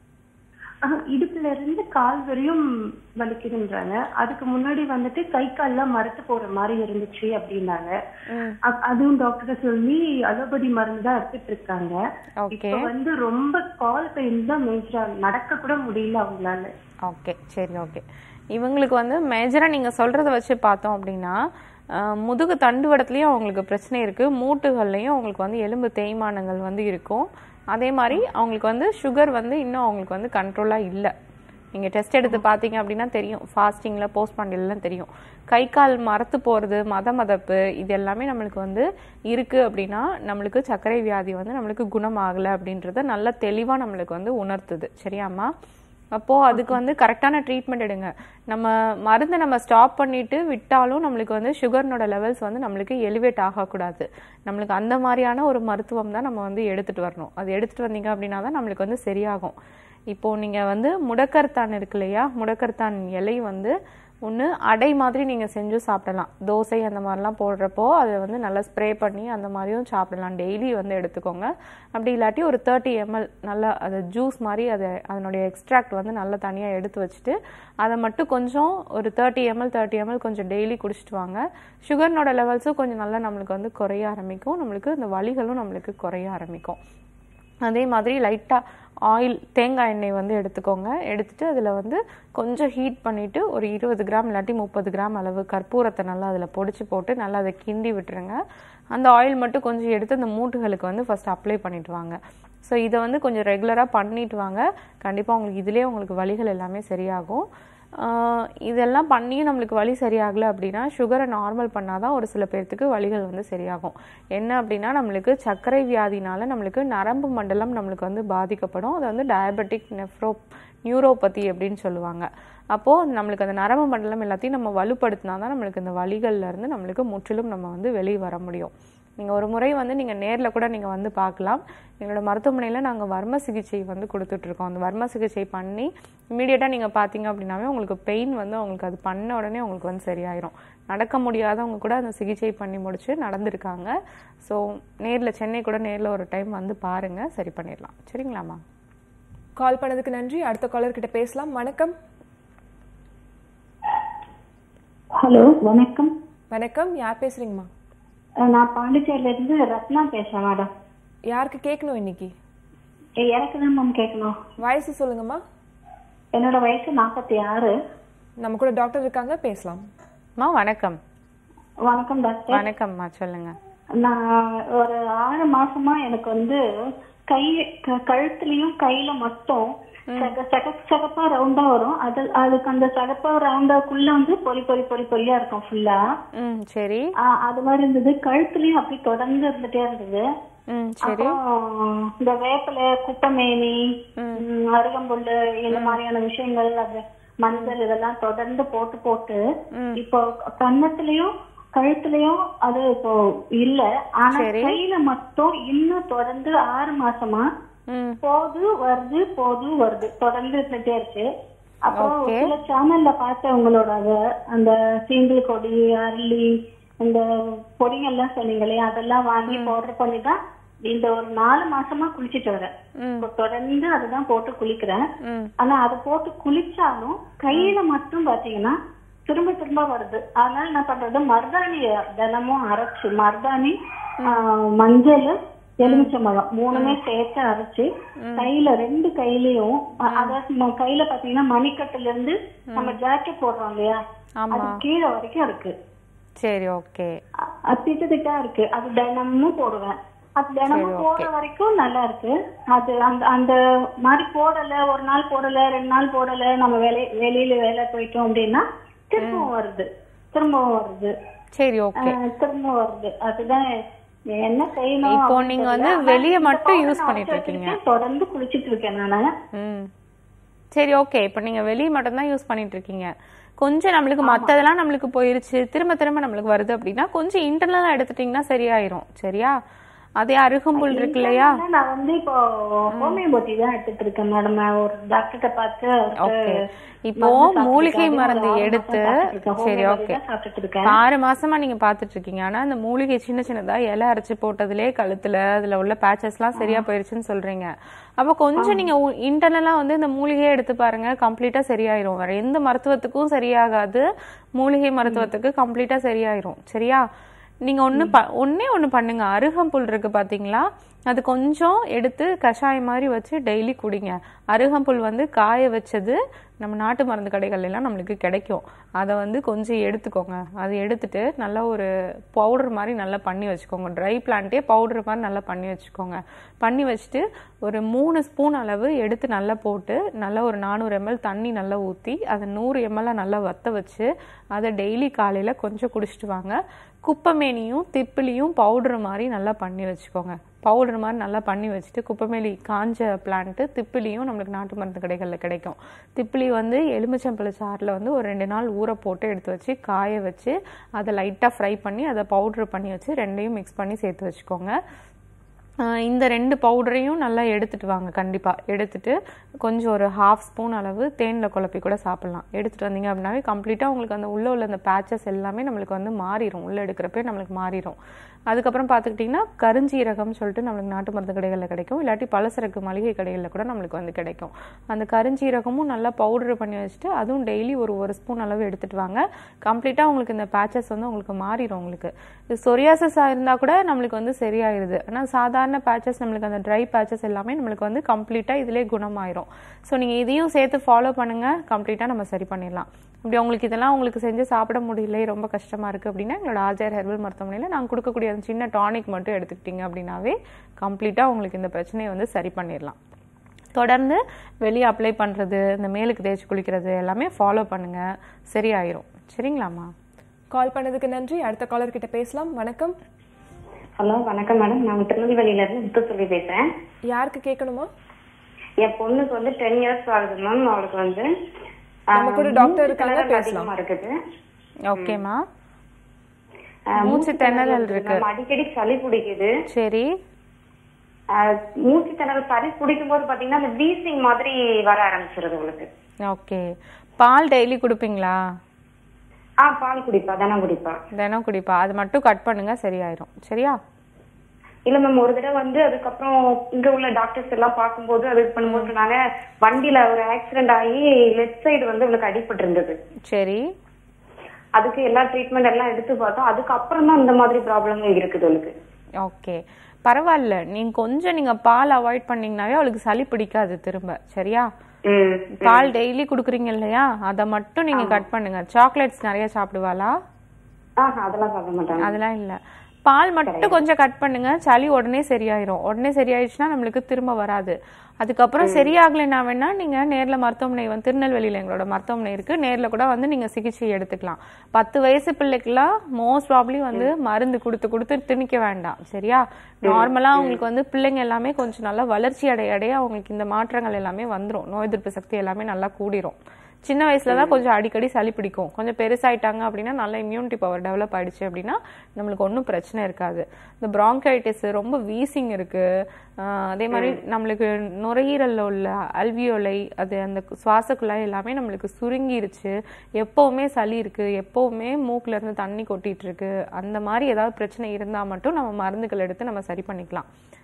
ஆஹா, இடுப்புல இருந்து கால் வரையும் வலிக்குதுன்றாங்க அதுக்கு முன்னாடி வந்துட்டு கை கால்லாம் மரத்து போற மாதிரி இருந்துச்சு அப்படின்னாங்க அ- அதுவும் டாக்டர் சொல்லி அலோபதி மருந்து தான் எடுத்துட்டு இருக்காங்க ஓகே இப்ப வந்து ரொம்ப கால் பெயின் தான் மேஜரா நடக்க கூட முடியல அவங்களால ஓகே சரி ஓகே இவங்களுக்கு வந்து மேஜராக நீங்கள் சொல்கிறத வச்சு பார்த்தோம் அப்படின்னா அஹ், முதுகு தண்டுவடத்துலேயும் அவங்களுக்கு பிரச்சனை இருக்குது மூட்டுகள்லையும் அவங்களுக்கு வந்து எலும்பு தேய்மானங்கள் வந்து இருக்கும் அதே மாதிரி அவங்களுக்கு வந்து சுகர் வந்து இன்னும் அவங்களுக்கு வந்து கண்ட்ரோலாக இல்லை நீங்கள் டெஸ்ட் எடுத்து பார்த்தீங்க அப்படின்னா தெரியும் ஃபாஸ்டிங்கில் போஸ்ட் பண்ணலாம் தெரியும் கை கால் மரத்து போகிறது மத மதப்பு இது எல்லாமே நம்மளுக்கு வந்து இருக்குது அப்படின்னா நம்மளுக்கு சர்க்கரை வியாதி வந்து நம்மளுக்கு குணமாகலை அப்படின்றத நல்ல தெளிவாக நம்மளுக்கு வந்து உணர்த்துது சரியாம்மா அப்போ அதுக்கு வந்து கரெக்டான ட்ரீட்மெண்ட் எடுங்க நம்ம மருந்தை நம்ம ஸ்டாப் பண்ணிட்டு விட்டாலும் நம்மளுக்கு வந்து சுகர்னோட லெவல்ஸ் வந்து நம்மளுக்கு எலிவேட் ஆகக்கூடாது நம்மளுக்கு அந்த மாதிரியான ஒரு மருத்துவம் தான் நம்ம வந்து எடுத்துட்டு வரணும் அது எடுத்துட்டு வந்தீங்க அப்படின்னா தான் நம்மளுக்கு வந்து சரியாகும் இப்போ நீங்க வந்து முடக்கர்த்தான் இருக்கு இல்லையா முடக்கர்த்தான் இலை வந்து ஒன்று அடை மாதிரி நீங்கள் செஞ்சு சாப்பிடலாம் தோசை அந்த மாதிரிலாம் போடுறப்போ அதை வந்து நல்லா ஸ்ப்ரே பண்ணி அந்த மாதிரியும் சாப்பிடலாம் டெய்லி வந்து எடுத்துக்கோங்க அப்படி இல்லாட்டி ஒரு தேர்ட்டி எம்எல் நல்லா அது ஜூஸ் மாதிரி அதை அதனுடைய எக்ஸ்ட்ராக்ட் வந்து நல்லா தனியாக எடுத்து வச்சுட்டு அதை மட்டும் கொஞ்சம் ஒரு தேர்ட்டி எம்எல் தேர்ட்டி எம்எல் கொஞ்சம் டெய்லி குடிச்சிட்டு வாங்க சுகர்னோட லெவல்ஸும் கொஞ்சம் நல்லா நம்மளுக்கு வந்து குறைய ஆரம்பிக்கும் நம்மளுக்கு இந்த வலிகளும் நம்மளுக்கு குறைய ஆரம்பிக்கும் அதே மாதிரி லைட்டாக ஆயில் தேங்காய் எண்ணெய் வந்து எடுத்துக்கோங்க எடுத்துட்டு அதில் வந்து கொஞ்சம் ஹீட் பண்ணிவிட்டு ஒரு இருபது கிராம் இல்லாட்டி முப்பது கிராம் அளவு கற்பூரத்தை நல்லா அதில் பொடிச்சு போட்டு நல்லா அதை கிண்டி விட்டுருங்க அந்த ஆயில் மட்டும் கொஞ்சம் எடுத்து அந்த மூட்டுகளுக்கு வந்து ஃபஸ்ட் அப்ளை பண்ணிட்டு வாங்க ஸோ இதை வந்து கொஞ்சம் ரெகுலராக பண்ணிட்டு வாங்க கண்டிப்பாக உங்களுக்கு இதுலேயே உங்களுக்கு வலிகள் எல்லாமே சரியாகும் ஆஹ் இதெல்லாம் பண்ணியும் நம்மளுக்கு வலி சரியாகலை அப்படின்னா சுகரை நார்மல் பண்ணாதான் ஒரு சில பேர்த்துக்கு வலிகள் வந்து சரியாகும் என்ன அப்படின்னா நம்மளுக்கு சர்க்கரை வியாதினால நம்மளுக்கு நரம்பு மண்டலம் நம்மளுக்கு வந்து பாதிக்கப்படும் அது வந்து டயபெட்டிக் நெஃப்ரோ நியூரோபதி அப்படின்னு சொல்லுவாங்க அப்போது நம்மளுக்கு அந்த நரம்பு மண்டலம் எல்லாத்தையும் நம்ம வலுப்படுத்தினா தான் நம்மளுக்கு இந்த வலிகள்ல இருந்து நம்மளுக்கு முற்றிலும் நம்ம வந்து வெளியே வர முடியும் நீங்கள் ஒரு முறை வந்து நீங்கள் நேரில் கூட நீங்கள் வந்து பார்க்கலாம் எங்களோட மருத்துவமனையில் நாங்கள் வர்ம சிகிச்சை வந்து கொடுத்துட்ருக்கோம் அந்த வர்ம சிகிச்சை பண்ணி இமீடியட்டாக நீங்கள் பார்த்தீங்க அப்படின்னாவே உங்களுக்கு பெயின் வந்து உங்களுக்கு அது பண்ண உடனே உங்களுக்கு வந்து சரியாயிரும் நடக்க முடியாதவங்க கூட அந்த சிகிச்சை பண்ணி முடிச்சு நடந்திருக்காங்க ஸோ நேரில் சென்னை கூட நேரில் ஒரு டைம் வந்து பாருங்கள் சரி பண்ணிடலாம் சரிங்களாம்மா கால் பண்ணதுக்கு நன்றி அடுத்த காலர் கிட்ட பேசலாம் வணக்கம் ஹலோ வணக்கம் வணக்கம் யார் பேசுறீங்கம்மா அஹ் நான் பாண்டிச்சேரியில இருந்து ரத்னா பேசுறேன் மேடம் யாருக்கு கேட்கணும் இன்னைக்கு எனக்கு தான் மேம் கேட்கணும் வயசு சொல்லுங்கம்மா என்னோட வயசு நாற்பத்தி ஆறு நம்ம கூட டாக்டர் இருக்காங்க பேசலாம் அம்மா வணக்கம் வணக்கம் டாக்டர் வணக்கம்மா சொல்லுங்க நான் ஒரு ஆறு மாசமா எனக்கு வந்து கை க- கழுத்துலயும் கையில மட்டும் சக சக சகப்பா ரவுண்டா வரும் அது அதுக்கு அந்த சகப்பா ரவுண்டாக்குள்ள வந்து பொறி பொறி பொறி பொறியா இருக்கும் ஃபுல்லா ம் சரி அது மாதிரி இருந்தது கழுத்துலயும் அப்படி தொடர்ந்து இருந்துட்டே இருந்தது ம் சரி அப்புறம் இந்த வேப்பிலை குப்பமேனி ம், அருகம்புல்லு இந்த மாதிரியான விஷயங்கள் அது மஞ்சள் இதெல்லாம் தொடர்ந்து போட்டு போட்டு இப்போ கன்னத்துலயும் கழுத்துலயும் அது இப்போ இல்ல ஆனா கையில மட்டும் இன்னும் தொடர்ந்து ஆறு மாசமா ம் போது வருது போது வருது தொடர்ந்து இருந்துட்டே இருக்கு அப்புறம் சில சேனல்ல பார்த்தேன் உங்களோட அது- அந்த சீந்தில் கொடி அரளி இந்த பொடிங்கெல்லாம் சொன்னீங்களே அதெல்லாம் வாங்கி பவுடர் பண்ணி தான் இந்த ஒரு நாலு மாசமா குளிச்சிட்டு வரேன் இப்போ தொடர்ந்து அதுதான் போட்டு குளிக்கிறேன் ம் ஆனா அதை போட்டு குளிச்சாலும் கையில மட்டும் பாத்தீங்கன்னா திரும்ப திரும்ப வருது அதனால என்ன பண்றது மருதாணிய தினமும் அரைச்சு மருதாணி ஆஹ், மஞ்சள் எலுமிச்சம்பழம் மூணுமே சேர்த்து அரைச்சு கையில ரெண்டு கையிலயும் அ- அதாவது நம்ம கையில பாத்தீங்கன்னா மணிக்கட்டுல இருந்து நம்ம ஜாக்கெட் போடுறோம் இல்லையா ஆமா. அது கீழே வரைக்கும் இருக்கு சரி ஓகே அ- அது திட்டு திட்டா இருக்கு அது தினமும் போடுவேன் அது தினமும் போடுற வரைக்கும் நல்லா இருக்கு அது அந்த அந்த மாதிரி போடல ஒரு நாள் போடல ரெண்டு நாள் போடல நம்ம வேலை வெளியில வேலை போயிட்டோம் அப்படின்னா திரும்பவும் வருது திரும்பவும் வருது சரி ஓகே அஹ் திரும்ப வருது அதுதான் என்ன செய்யணும் இப்போ அப்படின்னு நீங்க தெரியல. வந்து ஆனா வெளிய இந்த மட்டும் powder use நான் பண்ணிட்டு வச்சு இருக்கீங்க. வச்சிருக்கேன். தொடர்ந்து குளிச்சிட்டு இருக்கேன் நானு ம் சரி ஓகே இப்போ நீங்க வெளிய மட்டும் தான் யூஸ் பண்ணிட்டு இருக்கீங்க கொஞ்சம் நம்மளுக்கு மத்ததெல்லாம் நம்மளுக்கு போயிருச்சு திரும்ப திரும்ப நம்மளுக்கு வருது அப்படின்னா கொஞ்சம் இன்டர்னலா எடுத்துட்டீங்கன்னா சரியாயிரும் சரியா அதே அருகம்புல் இருக்கு இல்லையா ஆனா நான் வந்து இப்போ ஹோமியோபதி தான் எடுத்துட்டு இருக்கேன் மேடம் ஒரு டாக்டர்கிட்ட பார்த்து ஓகே அவருக்கு இப்போ மருந்து மூலிகை சாப்பிட்டுருக்காரு. மருந்து ஒரு ஆறு எடுத்து மாசம் சாப்பிட்டுட்டு இருக்கேன். சரி ஹோமியோபதி ஓகே தான் சாப்பிட்டுட்டு இருக்கேன் ஆறு மாசமா நீங்க பாத்துட்டு இருக்கீங்க ஆனா அந்த மூலிகை சின்ன சின்னதா இலை அரைச்சு போட்டதுலே கழுத்துல அதுல உள்ள பேச்சஸ்லாம் சரியா போயிருச்சுன்னு சொல்றீங்க அப்ப கொஞ்சம் நீங்க இன்டர்னலா வந்து இந்த மூலிகையை எடுத்து பாருங்க கம்ப்ளீட்டா சரியாயிரும் வேற எந்த மருத்துவத்துக்கும் சரியாகாது மூலிகை மருத்துவத்துக்கு கம்ப்ளீட்டா சரியாயிரும் சரியா நீங்க ஒண்ணு ப- ஒண்ணே ஒண்ணு பண்ணுங்க அருகம்புல் இருக்கு பாத்தீங்களா அது கொஞ்சம் எடுத்து கஷாயம் மாதிரி வச்சு டெய்லி குடிங்க அருகம்புல் வந்து காய வச்சது நம்ம நாட்டு மருந்து கடைகள் எல்லாம் நம்மளுக்கு கிடைக்கும் அதை வந்து கொஞ்சம் எடுத்துக்கோங்க அதை எடுத்துட்டு நல்லா ஒரு பவுடர் மாதிரி நல்லா பண்ணி வச்சுக்கோங்க ட்ரை பிளான்ட்டே பவுடர் மாதிரி நல்லா பண்ணி வச்சுக்கோங்க பண்ணி வச்சுட்டு ஒரு மூணு ஸ்பூன் அளவு எடுத்து நல்லா போட்டு நல்லா ஒரு நானூறு எம்எல் தண்ணி நல்லா ஊற்றி அதை நூறு எம்எல்ல நல்லா வத்த வச்சு அதை டெய்லி காலையில் கொஞ்சம் குடிச்சிட்டு வாங்க குப்பைமேனியும் திப்பிலியும் பவுடர் மாதிரி நல்லா பண்ணி வச்சுக்கோங்க பவுடர் மாதிரி நல்லா பண்ணி வச்சுட்டு குப்பைமேலி காஞ்ச பிளான்ட்டு திப்பிலியும் நம்மளுக்கு நாட்டு மருந்து கடைகளில் கிடைக்கும் திப்பிலி வந்து எலுமிச்சம்பழ சாறில் வந்து ஒரு ரெண்டு நாள் ஊற போட்டு எடுத்து வச்சு காய வச்சு அதை லைட்டாக ஃப்ரை பண்ணி அதை பவுட்ரு பண்ணி வச்சு ரெண்டையும் மிக்ஸ் பண்ணி சேர்த்து வச்சுக்கோங்க ஆஹ் இந்த ரெண்டு பவுடரையும் நல்லா எடுத்துட்டு வாங்க கண்டிப்பாக எடுத்துட்டு கொஞ்சம் ஒரு ஹாஃப் ஸ்பூன் அளவு தேனில் குழப்பி கூட சாப்பிட்லாம் எடுத்துட்டு வந்தீங்க அப்படின்னாவே கம்ப்ளீட்டாக உங்களுக்கு அந்த உள்ள உள்ள அந்த பேச்சஸ் எல்லாமே நம்மளுக்கு வந்து மாறிடும் உள்ளே எடுக்கிறப்பே நம்மளுக்கு மாறிடும் அதுக்கப்புறம் பார்த்துக்கிட்டிங்கன்னா கருஞ்சீரகம்னு சொல்லிட்டு நம்மளுக்கு நாட்டு மருந்து கடைகளில் கிடைக்கும் இல்லாட்டி பலசரக்கு மளிகை கடைகளில் கூட நம்மளுக்கு வந்து கிடைக்கும் அந்த கருஞ்சீரகமும் நல்லா பவுடர் பண்ணி வச்சுட்டு அதுவும் டெய்லி ஒரு ஒரு ஸ்பூன் அளவு எடுத்துட்டு வாங்க கம்ப்ளீட்டாக உங்களுக்கு இந்த பேச்சஸ் வந்து உங்களுக்கு மாறிடும் உங்களுக்கு இது சொரியாசஸாக இருந்தால் கூட நம்மளுக்கு வந்து சரியாயிருது ஆனால் சாதாரண பேச்சஸ் நம்மளுக்கு அந்த ட்ரை பேச்சஸ் எல்லாமே நம்மளுக்கு வந்து கம்ப்ளீட்டாக இதிலே குணமாயிரும் ஸோ நீங்கள் இதையும் சேர்த்து ஃபாலோ பண்ணுங்கள் கம்ப்ளீட்டாக நம்ம சரி பண்ணிடலாம் இப்படி உங்களுக்கு இதெல்லாம் உங்களுக்கு செஞ்சு சாப்பிட முடியல ரொம்ப கஷ்டமா இருக்கு அப்படின்னா எங்களோட ஆர்ஜர் ஹெர்பல் மருத்துவமனையில் நாங்கள் கொடுக்கக்கூடிய அந்த சின்ன டானிக் மட்டும் எடுத்துக்கிட்டீங்க அப்படின்னாவே கம்ப்ளீட்டாக உங்களுக்கு இந்த பிரச்சனையை வந்து சரி பண்ணிடலாம் தொடர்ந்து வெளியே அப்ளை பண்ணுறது இந்த மேலுக்கு தேய்ச்சி குளிக்கிறது எல்லாமே ஃபாலோ பண்ணுங்க சரியாயிரும் சரிங்களாம்மா கால் பண்ணதுக்கு நன்றி அடுத்த காலர் கிட்ட பேசலாம் வணக்கம் ஹலோ வணக்கம் மேடம் நான் திருநெல்வேலியில இருந்து முத்துசெல்வி பேசுறேன் யாருக்கு கேட்கணுமா என் பொண்ணுக்கு வந்து டென் இயர்ஸ் ஆகுது மேம் அவளுக்கு வந்து நம்ம கூட ஆஹ், டாக்டர் மூச்சு இருக்காங்க, திணறல் பேசலாம். அதிகமா இருக்குது ஓகேம்மா ஆஹ், மூச்சு திணறல் இருக்கு. மேம், அடிக்கடி சளி பிடிக்குது சரி ஆஹ், மூச்சு திணறல் சளி பிடிக்கும் போது பாத்தீங்கன்னா அந்த வீசிங் மாதிரி வர ஆரம்பிச்சிருது அவளுக்கு ஓகே பால் டெய்லி கொடுப்பீங்களா ஆ பால் குடிப்பா தினம் குடிப்பா தினம் குடிப்பா அது மட்டும் கட் பண்ணுங்க சரியாயிரும் சரியா இல்ல மேம் ஒரு தடவை வந்து அதுக்கப்புறம் இங்க உள்ள டாக்டர்ஸ் எல்லாம் பார்க்கும்போது அது இது பண்ணும்போது சொன்னாங்க வண்டியில ஒரு ஆக்சிடென்ட் ஆகி லெஃப்ட் சைடு வந்து அவளுக்கு அடிபட்டு இருந்தது சரி அதுக்கு எல்லா ட்ரீட்மெண்ட் எல்லாம் எடுத்து பார்த்தோம் அதுக்கப்புறம் தான் இந்த மாதிரி ப்ராப்ளம் இருக்குது அவளுக்கு ஓகே பரவாயில்ல நீங்க கொஞ்சம் நீங்க பால் அவாய்ட் பண்ணீங்கனாவே அவளுக்கு சளி பிடிக்காது திரும்ப சரியா ம் பால் டெய்லி குடுக்குறீங்க இல்லையா அதை மட்டும் நீங்க கட் பண்ணுங்க சாக்லேட்ஸ் நிறைய சாப்பிடுவாளா ஆஹா அதெல்லாம் சாப்பிட மாட்டாங்க அதெல்லாம் இல்ல பால் மட்டும் கொஞ்சம் கட் பண்ணுங்க சளி உடனே சரியாயிரும் உடனே சரியாயிடுச்சுன்னா நம்மளுக்கு திரும்ப வராது அதுக்கப்புறம் சரியாகலைன்னா வேணா நீங்க நேர்ல மருத்துவமனை வந்து திருநெல்வேலியில எங்களோட மருத்துவமனை இருக்கு நேர்ல கூட வந்து நீங்க சிகிச்சை எடுத்துக்கலாம் பத்து வயசு பிள்ளைக்கெல்லாம் மோஸ்ட் ப்ராப்ளி வந்து மருந்து கொடுத்து கொடுத்து திணிக்க வேண்டாம் சரியா நார்மலா அவங்களுக்கு வந்து பிள்ளைங்க எல்லாமே கொஞ்சம் நல்லா வளர்ச்சி அடைய அடைய அவங்களுக்கு இந்த மாற்றங்கள் எல்லாமே வந்துரும் நோய் எதிர்ப்பு சக்தி எல்லாமே நல்லா கூடிரும் சின்ன வயசுல தான் கொஞ்சம் அடிக்கடி சளி பிடிக்கும் கொஞ்சம் பெருசாயிட்டாங்க அப்படின்னா நல்ல இம்யூனிட்டி பவர் டெவலப் ஆயிடுச்சு அப்படின்னா நம்மளுக்கு ஒன்றும் பிரச்சனை இருக்காது இந்த bronchitis ரொம்ப வீசிங் இருக்கு ஆஹ் அதே மாதிரி நம்மளுக்கு நுரையீரல்ல உள்ள அல்வியோலை அது அந்த சுவாச குழாய் எல்லாமே நம்மளுக்கு சுருங்கிருச்சு எப்பவுமே சளி இருக்கு எப்பவுமே மூக்குல இருந்து தண்ணி கொட்டிட்டு இருக்கு அந்த மாதிரி ஏதாவது பிரச்சனை இருந்தா மட்டும் நம்ம மருந்துகள் எடுத்து நம்ம சரி பண்ணிக்கலாம்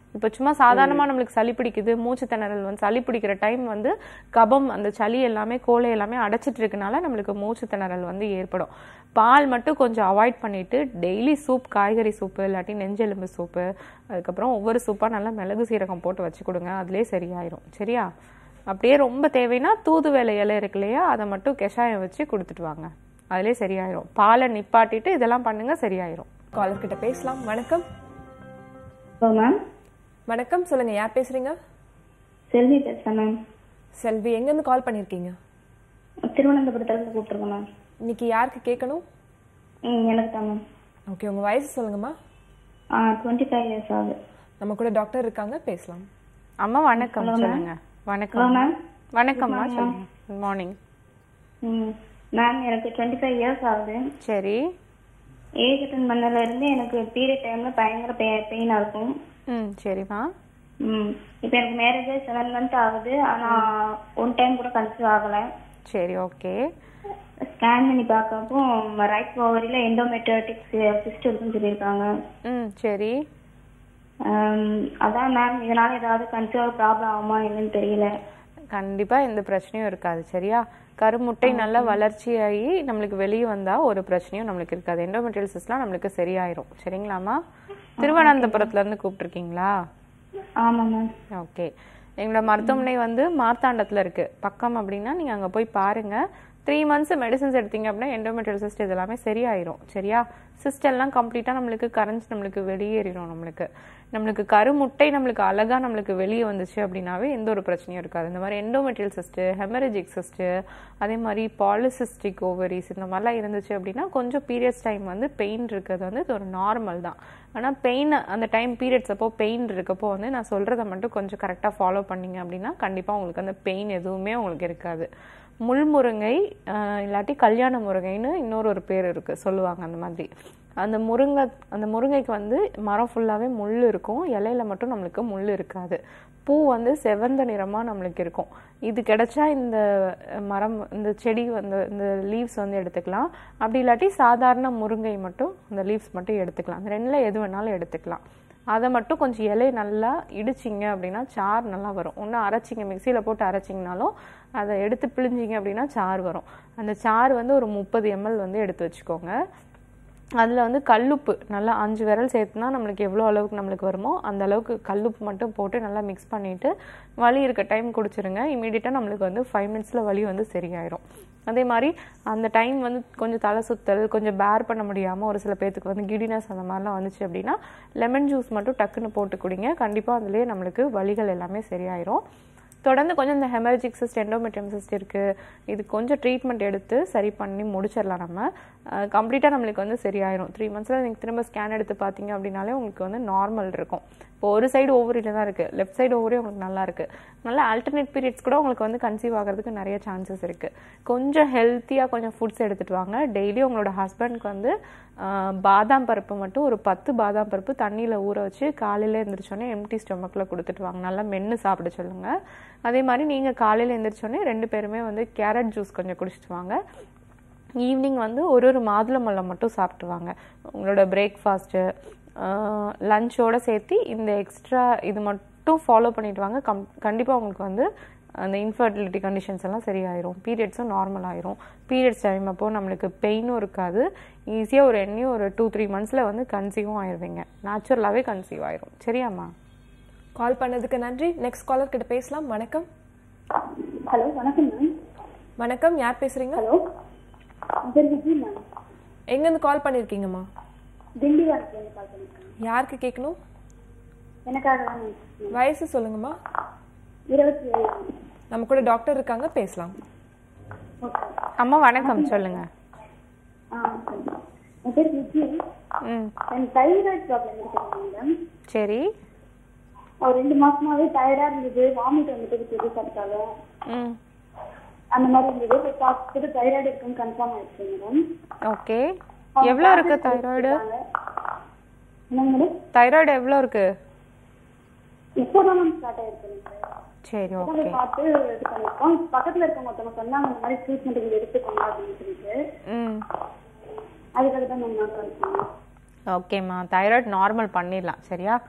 இப்போ சும்மா சாதாரணமாக நம்மளுக்கு சளி பிடிக்குது மூச்சு திணறல் வந்து சளி பிடிக்கிற டைம் வந்து கபம் அந்த சளி எல்லாமே கோலை எல்லாமே அடைச்சிட்டு இருக்கனால நம்மளுக்கு மூச்சு திணறல் வந்து ஏற்படும் பால் மட்டும் கொஞ்சம் அவாய்ட் பண்ணிட்டு டெய்லி சூப் காய்கறி சூப்பு இல்லாட்டி நெஞ்செலும்பு சூப்பு அதுக்கப்புறம் ஒவ்வொரு சூப்பாக நல்லா மிளகு சீரகம் போட்டு வச்சு கொடுங்க அதுலேயே சரியாயிரும் சரியா அப்படியே ரொம்ப தேவைன்னா தூதுவளை இலை இருக்கு இல்லையா அதை மட்டும் கஷாயம் வச்சு கொடுத்துட்டு வாங்க அதிலே சரியாயிரும் பாலை நிப்பாட்டிட்டு இதெல்லாம் பண்ணுங்க சரியாயிரும் காலர் கிட்ட பேசலாம் வணக்கம் ஹலோ மேம் வணக்கம் சொல்லுங்க யார் பேசுறீங்க செல்வி பேசுறேன் மேம் செல்வி எங்கேருந்து கால் பண்ணிருக்கீங்க திருவனந்தபுரத்துல இருந்து கூப்பிட்டுருக்கேன் மேம் இன்னைக்கு யாருக்கு கேட்கணும் ம் எனக்கு தான் மேம் ஓகே உங்க வயசு சொல்லுங்கம்மா டுவெண்ட்டி ஃபைவ் இயர்ஸ் ஆகுது நம்ம கூட டாக்டர் இருக்காங்க பேசலாம் அம்மா வணக்கம் சொல்லுங்க வணக்கம் வணக்கம்மா சொல்லுங்க குட் மார்னிங் ம் மேம் எனக்கு டுவெண்ட்டி ஃபைவ் இயர்ஸ் ஆகுது சரி ஏஜ் அட்டன் பண்ணல இருந்து எனக்கு பீரியட் டைம்ல பயங்கர பெயினா இருக்கும் ம் சரிம்மா ம் இப்போ எனக்கு மேரேஜ் செவன் மந்த் ஆகுது ஆனா ஒன் டைம் கூட கன்சீவ் ஆகல சரி ஓகே ஸ்கேன் பண்ணி பார்க்கப்போ ரைட் ஓவரியில எண்டோமெட்ரிட்டிக் சிஸ்ட் இருக்குன்னு சொல்லியிருக்காங்க ம் சரி ஆம், அதான் மேம் இதனால ஏதாவது கன்சீவ் ப்ராப்ளம் ஆகுமா என்னன்னு தெரியல கண்டிப்பா எந்த பிரச்சனையும் இருக்காது சரியா கருமுட்டை நல்லா வளர்ச்சியாகி நம்மளுக்கு வெளியே வந்தா ஒரு பிரச்சனையும் நம்மளுக்கு இருக்காது எண்டோமெட்ரியல் சிஸ்ட்லாம் நம்மளுக்கு சரியாயிரும் சரிங்களாம்மா திருவனந்தபுரத்துல இருந்து கூப்பிட்டுருக்கீங்களா ஆமா மேம் ஓகே எங்களோட மருத்துவமனை வந்து மார்த்தாண்டத்துல இருக்கு பக்கம் அப்படின்னா நீங்க அங்க போய் பாருங்க த்ரீ மந்த்ஸ் மெடிசன்ஸ் எடுத்தீங்க அப்படின்னா எண்டோமெட்ரியல் சிஸ்ட் இது எல்லாமே சரியாயிரும் சரியா சிஸ்ட் எல்லாம் கம்ப்ளீட்டா நம்மளுக்கு கரைஞ்சு நம்மளுக்கு வெளியேறிடும் நம்மளுக்கு நம்மளுக்கு கருமுட்டை நம்மளுக்கு அழகா நம்மளுக்கு வெளியே வந்துச்சு அப்படின்னாவே எந்த ஒரு பிரச்சனையும் இருக்காது இந்த மாதிரி எண்டோமெட்ரியல் சிஸ்ட் ஹெமரஜிக் சிஸ்ட் அதே மாதிரி பாலிசிஸ்டிக் ஓவரிஸ் இந்த மாதிரிலாம் இருந்துச்சு அப்படின்னா கொஞ்சம் பீரியட்ஸ் டைம் வந்து பெயின் இருக்கிறது வந்து இது ஒரு நார்மல் தான் ஆனால் பெயின் அந்த டைம் பீரியட்ஸ் அப்போ பெயின் இருக்கப்போ வந்து நான் சொல்கிறத மட்டும் கொஞ்சம் கரெக்டாக ஃபாலோ பண்ணீங்க அப்படின்னா கண்டிப்பாக உங்களுக்கு அந்த பெயின் எதுவுமே உங்களுக்கு இருக்காது முள்முருங்கை ஆஹ் இல்லாட்டி கல்யாண முருங்கைன்னு இன்னொரு ஒரு பேர் இருக்கு சொல்லுவாங்க அந்த மாதிரி அந்த முருங்கை அந்த முருங்கைக்கு வந்து மரம் ஃபுல்லாகவே முள் இருக்கும் இலையில மட்டும் நம்மளுக்கு முள் இருக்காது பூ வந்து செவந்த நிறமாக நம்மளுக்கு இருக்கும் இது கிடைச்சா இந்த மரம் இந்த செடி வந்து இந்த லீவ்ஸ் வந்து எடுத்துக்கலாம் அப்படி இல்லாட்டி சாதாரண முருங்கை மட்டும் இந்த லீவ்ஸ் மட்டும் எடுத்துக்கலாம் அந்த ரெண்டில் எது வேணாலும் எடுத்துக்கலாம் அதை மட்டும் கொஞ்சம் இலையை நல்லா இடிச்சிங்க அப்படின்னா சார் நல்லா வரும் ஒன்று அரைச்சிங்க மிக்சியில் போட்டு அரைச்சிங்கனாலும் அதை எடுத்து பிழிஞ்சிங்க அப்படின்னா சார் வரும் அந்த சார் வந்து ஒரு முப்பது எம்எல் வந்து எடுத்து வச்சுக்கோங்க அதில் வந்து கல்லுப்பு நல்லா அஞ்சு விரல் சேர்த்துனா நம்மளுக்கு எவ்வளோ அளவுக்கு நம்மளுக்கு வருமோ அந்த அளவுக்கு கல்லுப்பு மட்டும் போட்டு நல்லா மிக்ஸ் பண்ணிவிட்டு வலி இருக்க டைம் குடிச்சிருங்க இமீடியட்டாக நம்மளுக்கு வந்து ஃபைவ் மினிட்ஸில் வலி வந்து சரியாயிரும் அதே மாதிரி அந்த டைம் வந்து கொஞ்சம் தலை சுத்தல் கொஞ்சம் பேர் பண்ண முடியாமல் ஒரு சில பேர்த்துக்கு வந்து கிடினஸ் அந்த மாதிரிலாம் வந்துச்சு அப்படின்னா லெமன் ஜூஸ் மட்டும் டக்குன்னு போட்டு குடிங்க கண்டிப்பாக அதுலேயே நம்மளுக்கு வலிகள் எல்லாமே சரியாயிரும் தொடர்ந்து கொஞ்சம் இந்த ஹெமரஜிக் சிஸ்ட் எண்டோமெட்ரியம் சிஸ்ட் இருக்குது இது கொஞ்சம் ட்ரீட்மெண்ட் எடுத்து சரி பண்ணி முடிச்சிடலாம் நம்ம கம்ப்ளீட்டாக நம்மளுக்கு வந்து சரியாயிரும் த்ரீ மந்த்ஸில் நீங்கள் திரும்ப ஸ்கேன் எடுத்து பார்த்தீங்க அப்படின்னாலே உங்களுக்கு வந்து நார்மல் இருக்கும் இப்போ ஒரு சைடு ஓவரியில் தான் இருக்குது லெஃப்ட் சைடு ஓவரி உங்களுக்கு நல்லா இருக்குது நல்லா ஆல்டர்னேட் பீரியட்ஸ் கூட உங்களுக்கு வந்து கன்சீவ் ஆகிறதுக்கு நிறைய சான்சஸ் இருக்குது கொஞ்சம் ஹெல்த்தியாக கொஞ்சம் ஃபுட்ஸ் எடுத்துகிட்டு வாங்க டெய்லி உங்களோட ஹஸ்பண்ட்க்கு வந்து ஆஹ், பாதாம் பருப்பு மட்டும் ஒரு பத்து பாதாம் பருப்பு தண்ணியில் ஊற வச்சு காலையில் எழுந்திரிச்சோன்னே எம்டி ஸ்டொமக்கில் கொடுத்துட்டு வாங்க நல்லா மென்று சாப்பிட சொல்லுங்கள் அதே மாதிரி நீங்கள் காலையில் எழுந்திரிச்சோன்னே ரெண்டு பேருமே வந்து கேரட் ஜூஸ் கொஞ்சம் குடிச்சிட்டு வாங்க ஈவினிங் வந்து ஒரு ஒரு மாதுளம்பழம் மட்டும் சாப்பிட்டு வாங்க உங்களோட பிரேக்ஃபாஸ்ட்டு லஞ்சோட சேர்த்து இந்த எக்ஸ்ட்ரா இது மட்டும் ஃபாலோ பண்ணிட்டு வாங்க கம் கண்டிப்பாக உங்களுக்கு வந்து அந்த இன்ஃபர்டிலிட்டி கண்டிஷன்ஸ் எல்லாம் சரியாயிரும் பீரியட்ஸும் நார்மல் ஆயிரும் பீரியட்ஸ் டைம் அப்போ நம்மளுக்கு பெயினும் இருக்காது ஈஸியாக ஒரு எண்ணியும் ஒரு டூ த்ரீ மந்த்ஸில் வந்து கன்சீவும் ஆயிருவீங்க நேச்சுரலாகவே கன்சீவ் ஆயிரும் சரியாம்மா கால் பண்ணதுக்கு நன்றி நெக்ஸ்ட் காலர் கிட்ட பேசலாம் வணக்கம் ஹலோ வணக்கம் மேம் வணக்கம் யார் பேசுறீங்க ஹலோ இது விஜி மேம் எங்கேருந்து கால் பண்ணிருக்கீங்கம்மா திண்டிவனத்துலேருந்து கால் பண்ணிருக்கேன் யாருக்கு கேட்கணும் எனக்காக தான் மேம் வயசு சொல்லுங்கம்மா இருபத்தி ஏழு நம்ம கூட டாக்டர் இருக்காங்க பேசலாம் ஓகே அம்மா வணக்கம் சொல்லுங்க ஆ சரி என் பேர் விஜி ம் எனக்கு தைராய்டு ப்ராப்ளம் இருக்குது மேடம் சரி ஒரு ரெண்டு மாசமாவே டயர்டா இருந்தது வாமிட் வந்துட்டு எது சாப்பிட்டாலும் ம் அந்த மாதிரி இருந்தது இப்போ பார்த்துட்டு தைராய்டு இருக்குன்னு கன்ஃபார்ம் ஆயிடுச்சு மேடம் ஓகே எவ்வளோ இருக்கு தைராய்டு என்னங்க மேடம் தைராய்டு எவ்வளோ இருக்கு இப்போதான் மேம் ஸ்டார்ட் ஆயிருக்கு எனக்கு சரி அதான் ஓகே போய் பார்த்து இது பண்ணிருக்கோம் பக்கத்துல இருக்கவங்க ஒருத்தவங்க சொன்னாங்க இந்த மாதிரி ட்ரீட்மெண்ட் இங்க எடுத்துக்கோங்க அப்படின்னு சொல்லிட்டு ம் அதுக்காக தான் மேம் நான் கால் பண்ணேன் ஓகேம்மா தைராய்டு நார்மல் பண்ணிடலாம் சரியா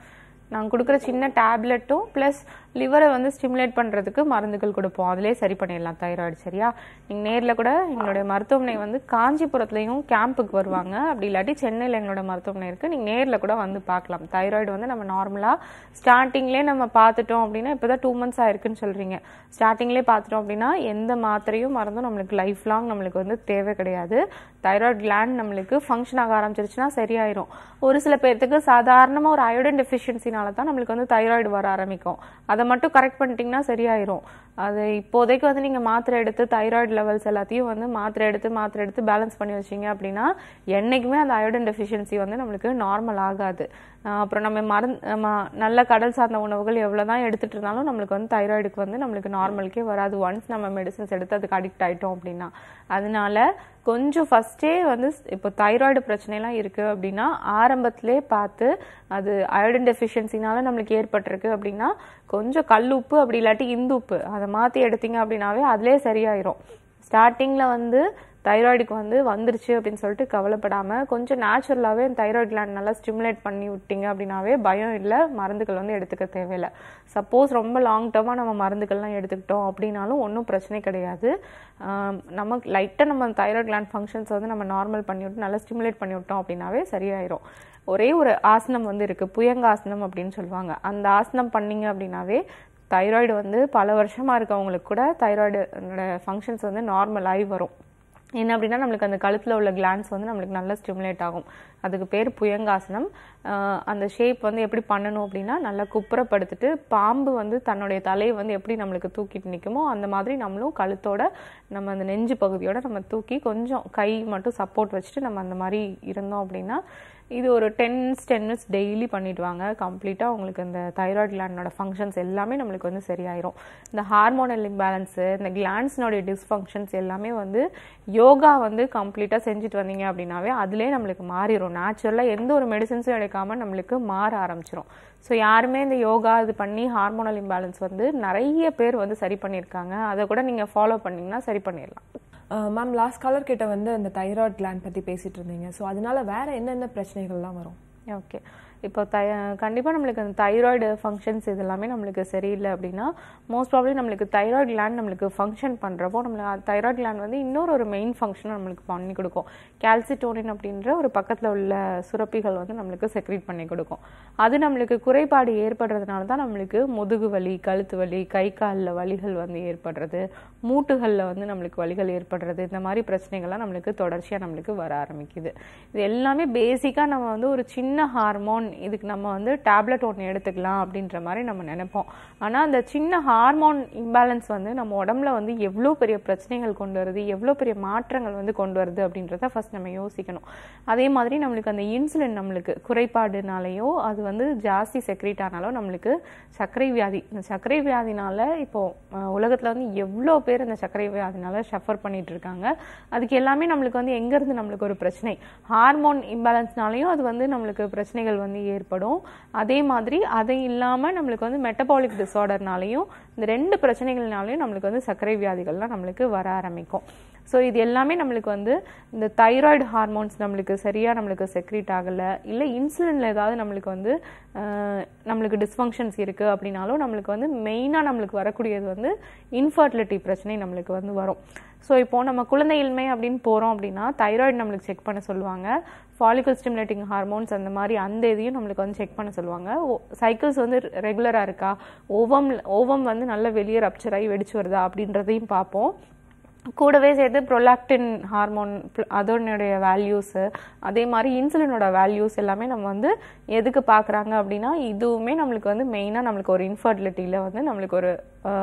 நாங்கள் கொடுக்குற சின்ன டேப்லெட்டும் ப்ளஸ் லிவரை வந்து ஸ்டிமுலேட் பண்ணுறதுக்கு மருந்துகள் கொடுப்போம் அதிலே சரி பண்ணிடலாம் தைராய்டு சரியா நீங்கள் நேரில் கூட எங்களுடைய மருத்துவமனை வந்து காஞ்சிபுரத்துலையும் கேம்புக்கு வருவாங்க அப்படி இல்லாட்டி சென்னையில் எங்களோட மருத்துவமனை இருக்குது நீங்கள் நேரில் கூட வந்து பார்க்கலாம் தைராய்டு வந்து நம்ம நார்மலாக ஸ்டார்டிங்லேயே நம்ம பார்த்துட்டோம் அப்படின்னா இப்போ தான் டூ மந்த்ஸ் ஆயிருக்குன்னு சொல்கிறீங்க ஸ்டார்டிங்லேயே பார்த்துட்டோம் அப்படின்னா எந்த மாத்திரையும் மருந்தும் நம்மளுக்கு லைஃப் லாங் நம்மளுக்கு வந்து தேவை கிடையாது தைராய்டு கிளாண்ட் நம்மளுக்கு ஃபங்க்ஷன் ஆக ஆரம்பிச்சிருச்சுன்னா சரியாயிரும் ஒரு சில பேர்த்துக்கு சாதாரணமாக ஒரு அயோடின் டெஃபிஷியன்சினால தான் நம்மளுக்கு வந்து தைராய்டு வர ஆரம்பிக்கும் அதை மட்டும் கரெக்ட் பண்ணிட்டீங்கன்னா சரியாயிரும் அது இப்போதைக்கு வந்து நீங்கள் மாத்திரை எடுத்து தைராய்டு லெவல்ஸ் எல்லாத்தையும் வந்து மாத்திரை எடுத்து மாத்திரை எடுத்து பேலன்ஸ் பண்ணி வச்சீங்க அப்படின்னா என்னைக்குமே அந்த அயோடின் டெஃபிஷியன்சி வந்து நம்மளுக்கு நார்மல் ஆகாது ஆஹ் அப்புறம் நம்ம மருந்து நம்ம நல்ல கடல் சார்ந்த உணவுகள் எவ்வளோ தான் எடுத்துட்டு இருந்தாலும் நம்மளுக்கு வந்து தைராய்டுக்கு வந்து நம்மளுக்கு நார்மலுக்கே வராது ஒன்ஸ் நம்ம மெடிசன்ஸ் எடுத்து அதுக்கு அடிக்ட் ஆயிட்டோம் அப்படின்னா அதனால கொஞ்சம் ஃபஸ்ட்டே வந்து இப்போ தைராய்டு பிரச்சனைலாம் இருக்குது அப்படின்னா ஆரம்பத்திலே பார்த்து அது அயோடின் டெஃபிஷியன்சினால நம்மளுக்கு ஏற்பட்டிருக்கு அப்படின்னா கொஞ்சம் கல்லுப்பு அப்படி இல்லாட்டி இந்துப்பு அதை மாற்றி எடுத்தீங்க அப்படின்னாவே அதிலே சரியாயிரும் ஸ்டார்டிங்கில் வந்து தைராய்டுக்கு வந்து வந்துருச்சு அப்படின்னு சொல்லிட்டு கவலைப்படாமல் கொஞ்சம் நேச்சுரலாகவே தைராய்டு கிளாண்ட் நல்லா ஸ்டிமுலேட் பண்ணி விட்டீங்க அப்படின்னாவே பயம் இல்லை மருந்துகள் வந்து எடுத்துக்க தேவையில்லை சப்போஸ் ரொம்ப லாங் டேர்மாக நம்ம மருந்துகள்லாம் எடுத்துக்கிட்டோம் அப்படின்னாலும் ஒன்றும் பிரச்சனை கிடையாது ஆம், நமக்கு லைட்டாக நம்ம தைராய்டு கிளாண்ட் ஃபங்க்ஷன்ஸ் வந்து நம்ம நார்மல் பண்ணி விட்டு நல்லா ஸ்டிமுலேட் பண்ணி விட்டோம் அப்படின்னாவே சரியாயிரும் ஒரே ஒரு ஆசனம் வந்து இருக்குது புயங்காசனம் அப்படின்னு சொல்லுவாங்க அந்த ஆசனம் பண்ணீங்க அப்படின்னாவே தைராய்டு வந்து பல வருஷமாக இருக்கவங்களுக்கு கூட தைராய்டு ஃபங்க்ஷன்ஸ் வந்து நார்மல் ஆகி வரும் என்ன அப்படின்னா நம்மளுக்கு அந்த கழுத்தில் உள்ள கிளான்ஸ் வந்து நம்மளுக்கு நல்லா ஸ்டிமுலேட் ஆகும் அதுக்கு பேர் புயங்காசனம் ஆஹ் அந்த ஷேப் வந்து எப்படி பண்ணணும் அப்படின்னா நல்லா குப்புறப்படுத்திட்டு பாம்பு வந்து தன்னுடைய தலையை வந்து எப்படி நம்மளுக்கு தூக்கிட்டு நிற்குமோ அந்த மாதிரி நம்மளும் கழுத்தோட நம்ம அந்த நெஞ்சு பகுதியோட நம்ம தூக்கி கொஞ்சம் கை மட்டும் சப்போர்ட் வச்சுட்டு நம்ம அந்த மாதிரி இருந்தோம் அப்படின்னா இது ஒரு டென் டென் மினிட்ஸ் டெய்லி பண்ணிட்டு வாங்க கம்ப்ளீட்டாக உங்களுக்கு இந்த தைராய்டு கிளாண்டோட ஃபங்க்ஷன்ஸ் எல்லாமே நம்மளுக்கு வந்து சரியாயிரும் இந்த ஹார்மோனல் இம்பேலன்ஸு இந்த கிளாண்ட்ஸ்னுடைய டிஸ்ஃபங்க்ஷன்ஸ் எல்லாமே வந்து யோகா வந்து கம்ப்ளீட்டாக செஞ்சுட்டு வந்தீங்க அப்படின்னாவே அதுலேயே நம்மளுக்கு மாறிடும் நேச்சுரலாக எந்த ஒரு மெடிசன்ஸும் எடுக்காமல் நம்மளுக்கு மாற ஆரம்பிச்சிரும் ஸோ யாருமே இந்த யோகா இது பண்ணி ஹார்மோனல் இம்பேலன்ஸ் வந்து நிறைய பேர் வந்து சரி பண்ணியிருக்காங்க அதை கூட நீங்கள் ஃபாலோ பண்ணீங்கன்னா சரி பண்ணிடலாம் மேம் லாஸ்ட் காலர் கிட்ட வந்து அந்த தைராய்டு கிளாண்ட் பத்தி பேசிட்டு இருந்தீங்க ஸோ அதனால வேற என்னென்ன பிரச்சனைகள்லாம் வரும் ஓகே இப்போ தை கண்டிப்பாக நம்மளுக்கு அந்த தைராய்டு ஃபங்க்ஷன்ஸ் இது எல்லாமே நம்மளுக்கு சரியில்லை அப்படின்னா மோஸ்ட் ப்ராப்ளி நம்மளுக்கு தைராய்டு கிளாண்ட் நம்மளுக்கு ஃபங்க்ஷன் பண்ணுறப்போ நம்மளுக்கு தைராய்டு கிளாண்ட் வந்து இன்னொரு ஒரு மெயின் ஃபங்க்ஷனை நம்மளுக்கு பண்ணி கொடுக்கும் கால்சிட்டோனின் அப்படின்ற ஒரு பக்கத்தில் உள்ள சுரப்பிகள் வந்து நம்மளுக்கு செக்ரேட் பண்ணி கொடுக்கும் அது நம்மளுக்கு குறைபாடு ஏற்படுறதுனால தான் நம்மளுக்கு முதுகு வலி கழுத்து வலி கை காலில் வலிகள் வந்து ஏற்படுறது மூட்டுகளில் வந்து நம்மளுக்கு வலிகள் ஏற்படுறது இந்த மாதிரி பிரச்சனைகள்லாம் நம்மளுக்கு தொடர்ச்சியாக நம்மளுக்கு வர ஆரம்பிக்குது இது எல்லாமே பேசிக்காக நம்ம வந்து ஒரு சின்ன ஹார்மோன் இதுக்கு நம்ம வந்து டேப்லெட் ஒன்று எடுத்துக்கலாம் அப்படின்ற மாதிரி நம்ம நினைப்போம் ஆனால் அந்த சின்ன ஹார்மோன் இம்பேலன்ஸ் வந்து நம்ம உடம்புல வந்து எவ்வளோ பெரிய பிரச்சனைகள் கொண்டு வருது எவ்வளோ பெரிய மாற்றங்கள் வந்து கொண்டு வருது அப்படின்றத ஃபர்ஸ்ட் நம்ம யோசிக்கணும் அதே மாதிரி நம்மளுக்கு அந்த இன்சுலின் நம்மளுக்கு குறைபாடுனாலேயோ அது வந்து ஜாஸ்தி செக்ரேட் ஆனாலோ நம்மளுக்கு சர்க்கரை வியாதி இந்த சர்க்கரை வியாதினால இப்போ அஹ், உலகத்துல வந்து எவ்வளோ பேர் இந்த சர்க்கரை வியாதினால சஃபர் பண்ணிட்டு இருக்காங்க அதுக்கு எல்லாமே நம்மளுக்கு வந்து எங்க இருந்து நம்மளுக்கு ஒரு பிரச்சனை ஹார்மோன் இம்பேலன்ஸ்னாலையும் அது வந்து நம்மளுக்கு பிரச்சனைகள் வந்து ஏற்படும் அதே மாதிரி அது இல்லாம நம்மளுக்கு வந்து மெட்டபாலிக் டிசார்டர்னாலையும் இந்த ரெண்டு பிரச்சனைகள்னாலையும் நம்மளுக்கு வந்து சர்க்கரை வியாதிகள்லாம் நம்மளுக்கு வர ஆரம்பிக்கும் ஸோ இது எல்லாமே நம்மளுக்கு வந்து இந்த தைராய்டு ஹார்மோன்ஸ் நம்மளுக்கு சரியாக நம்மளுக்கு செக்ரீட் ஆகலை இல்லை இன்சுலினில் ஏதாவது நம்மளுக்கு வந்து அஹ், நம்மளுக்கு டிஸ்ஃபங்க்ஷன்ஸ் இருக்குது அப்படின்னாலும் நம்மளுக்கு வந்து மெயினாக நம்மளுக்கு வரக்கூடியது வந்து இன்ஃபர்டிலிட்டி பிரச்சனை நம்மளுக்கு வந்து வரும் ஸோ இப்போ நம்ம குழந்தையின்மை அப்படின்னு போகிறோம் அப்படின்னா தைராய்டு நம்மளுக்கு செக் பண்ண சொல்லுவாங்க ஃபாலிகல் ஸ்டிமுலேட்டிங் ஹார்மோன்ஸ் அந்த மாதிரி அந்த இதையும் நம்மளுக்கு வந்து செக் பண்ண சொல்லுவாங்க சைக்கிள்ஸ் வந்து ரெகுலராக இருக்கா ஓவம் ஓவம் வந்து நல்ல வெளியே ரப்சர் ஆகி வெடிச்சு வருதா அப்படின்றதையும் பார்ப்போம் கூடவே சேர்த்து ப்ரொலாக்டின் ஹார்மோன் அதனுடைய வேல்யூஸு அதே மாதிரி இன்சுலினோட வேல்யூஸ் எல்லாமே நம்ம வந்து எதுக்கு பார்க்குறாங்க அப்படின்னா இதுவுமே நம்மளுக்கு வந்து மெயினாக நம்மளுக்கு ஒரு இன்ஃபர்டிலிட்டியில் வந்து நம்மளுக்கு ஒரு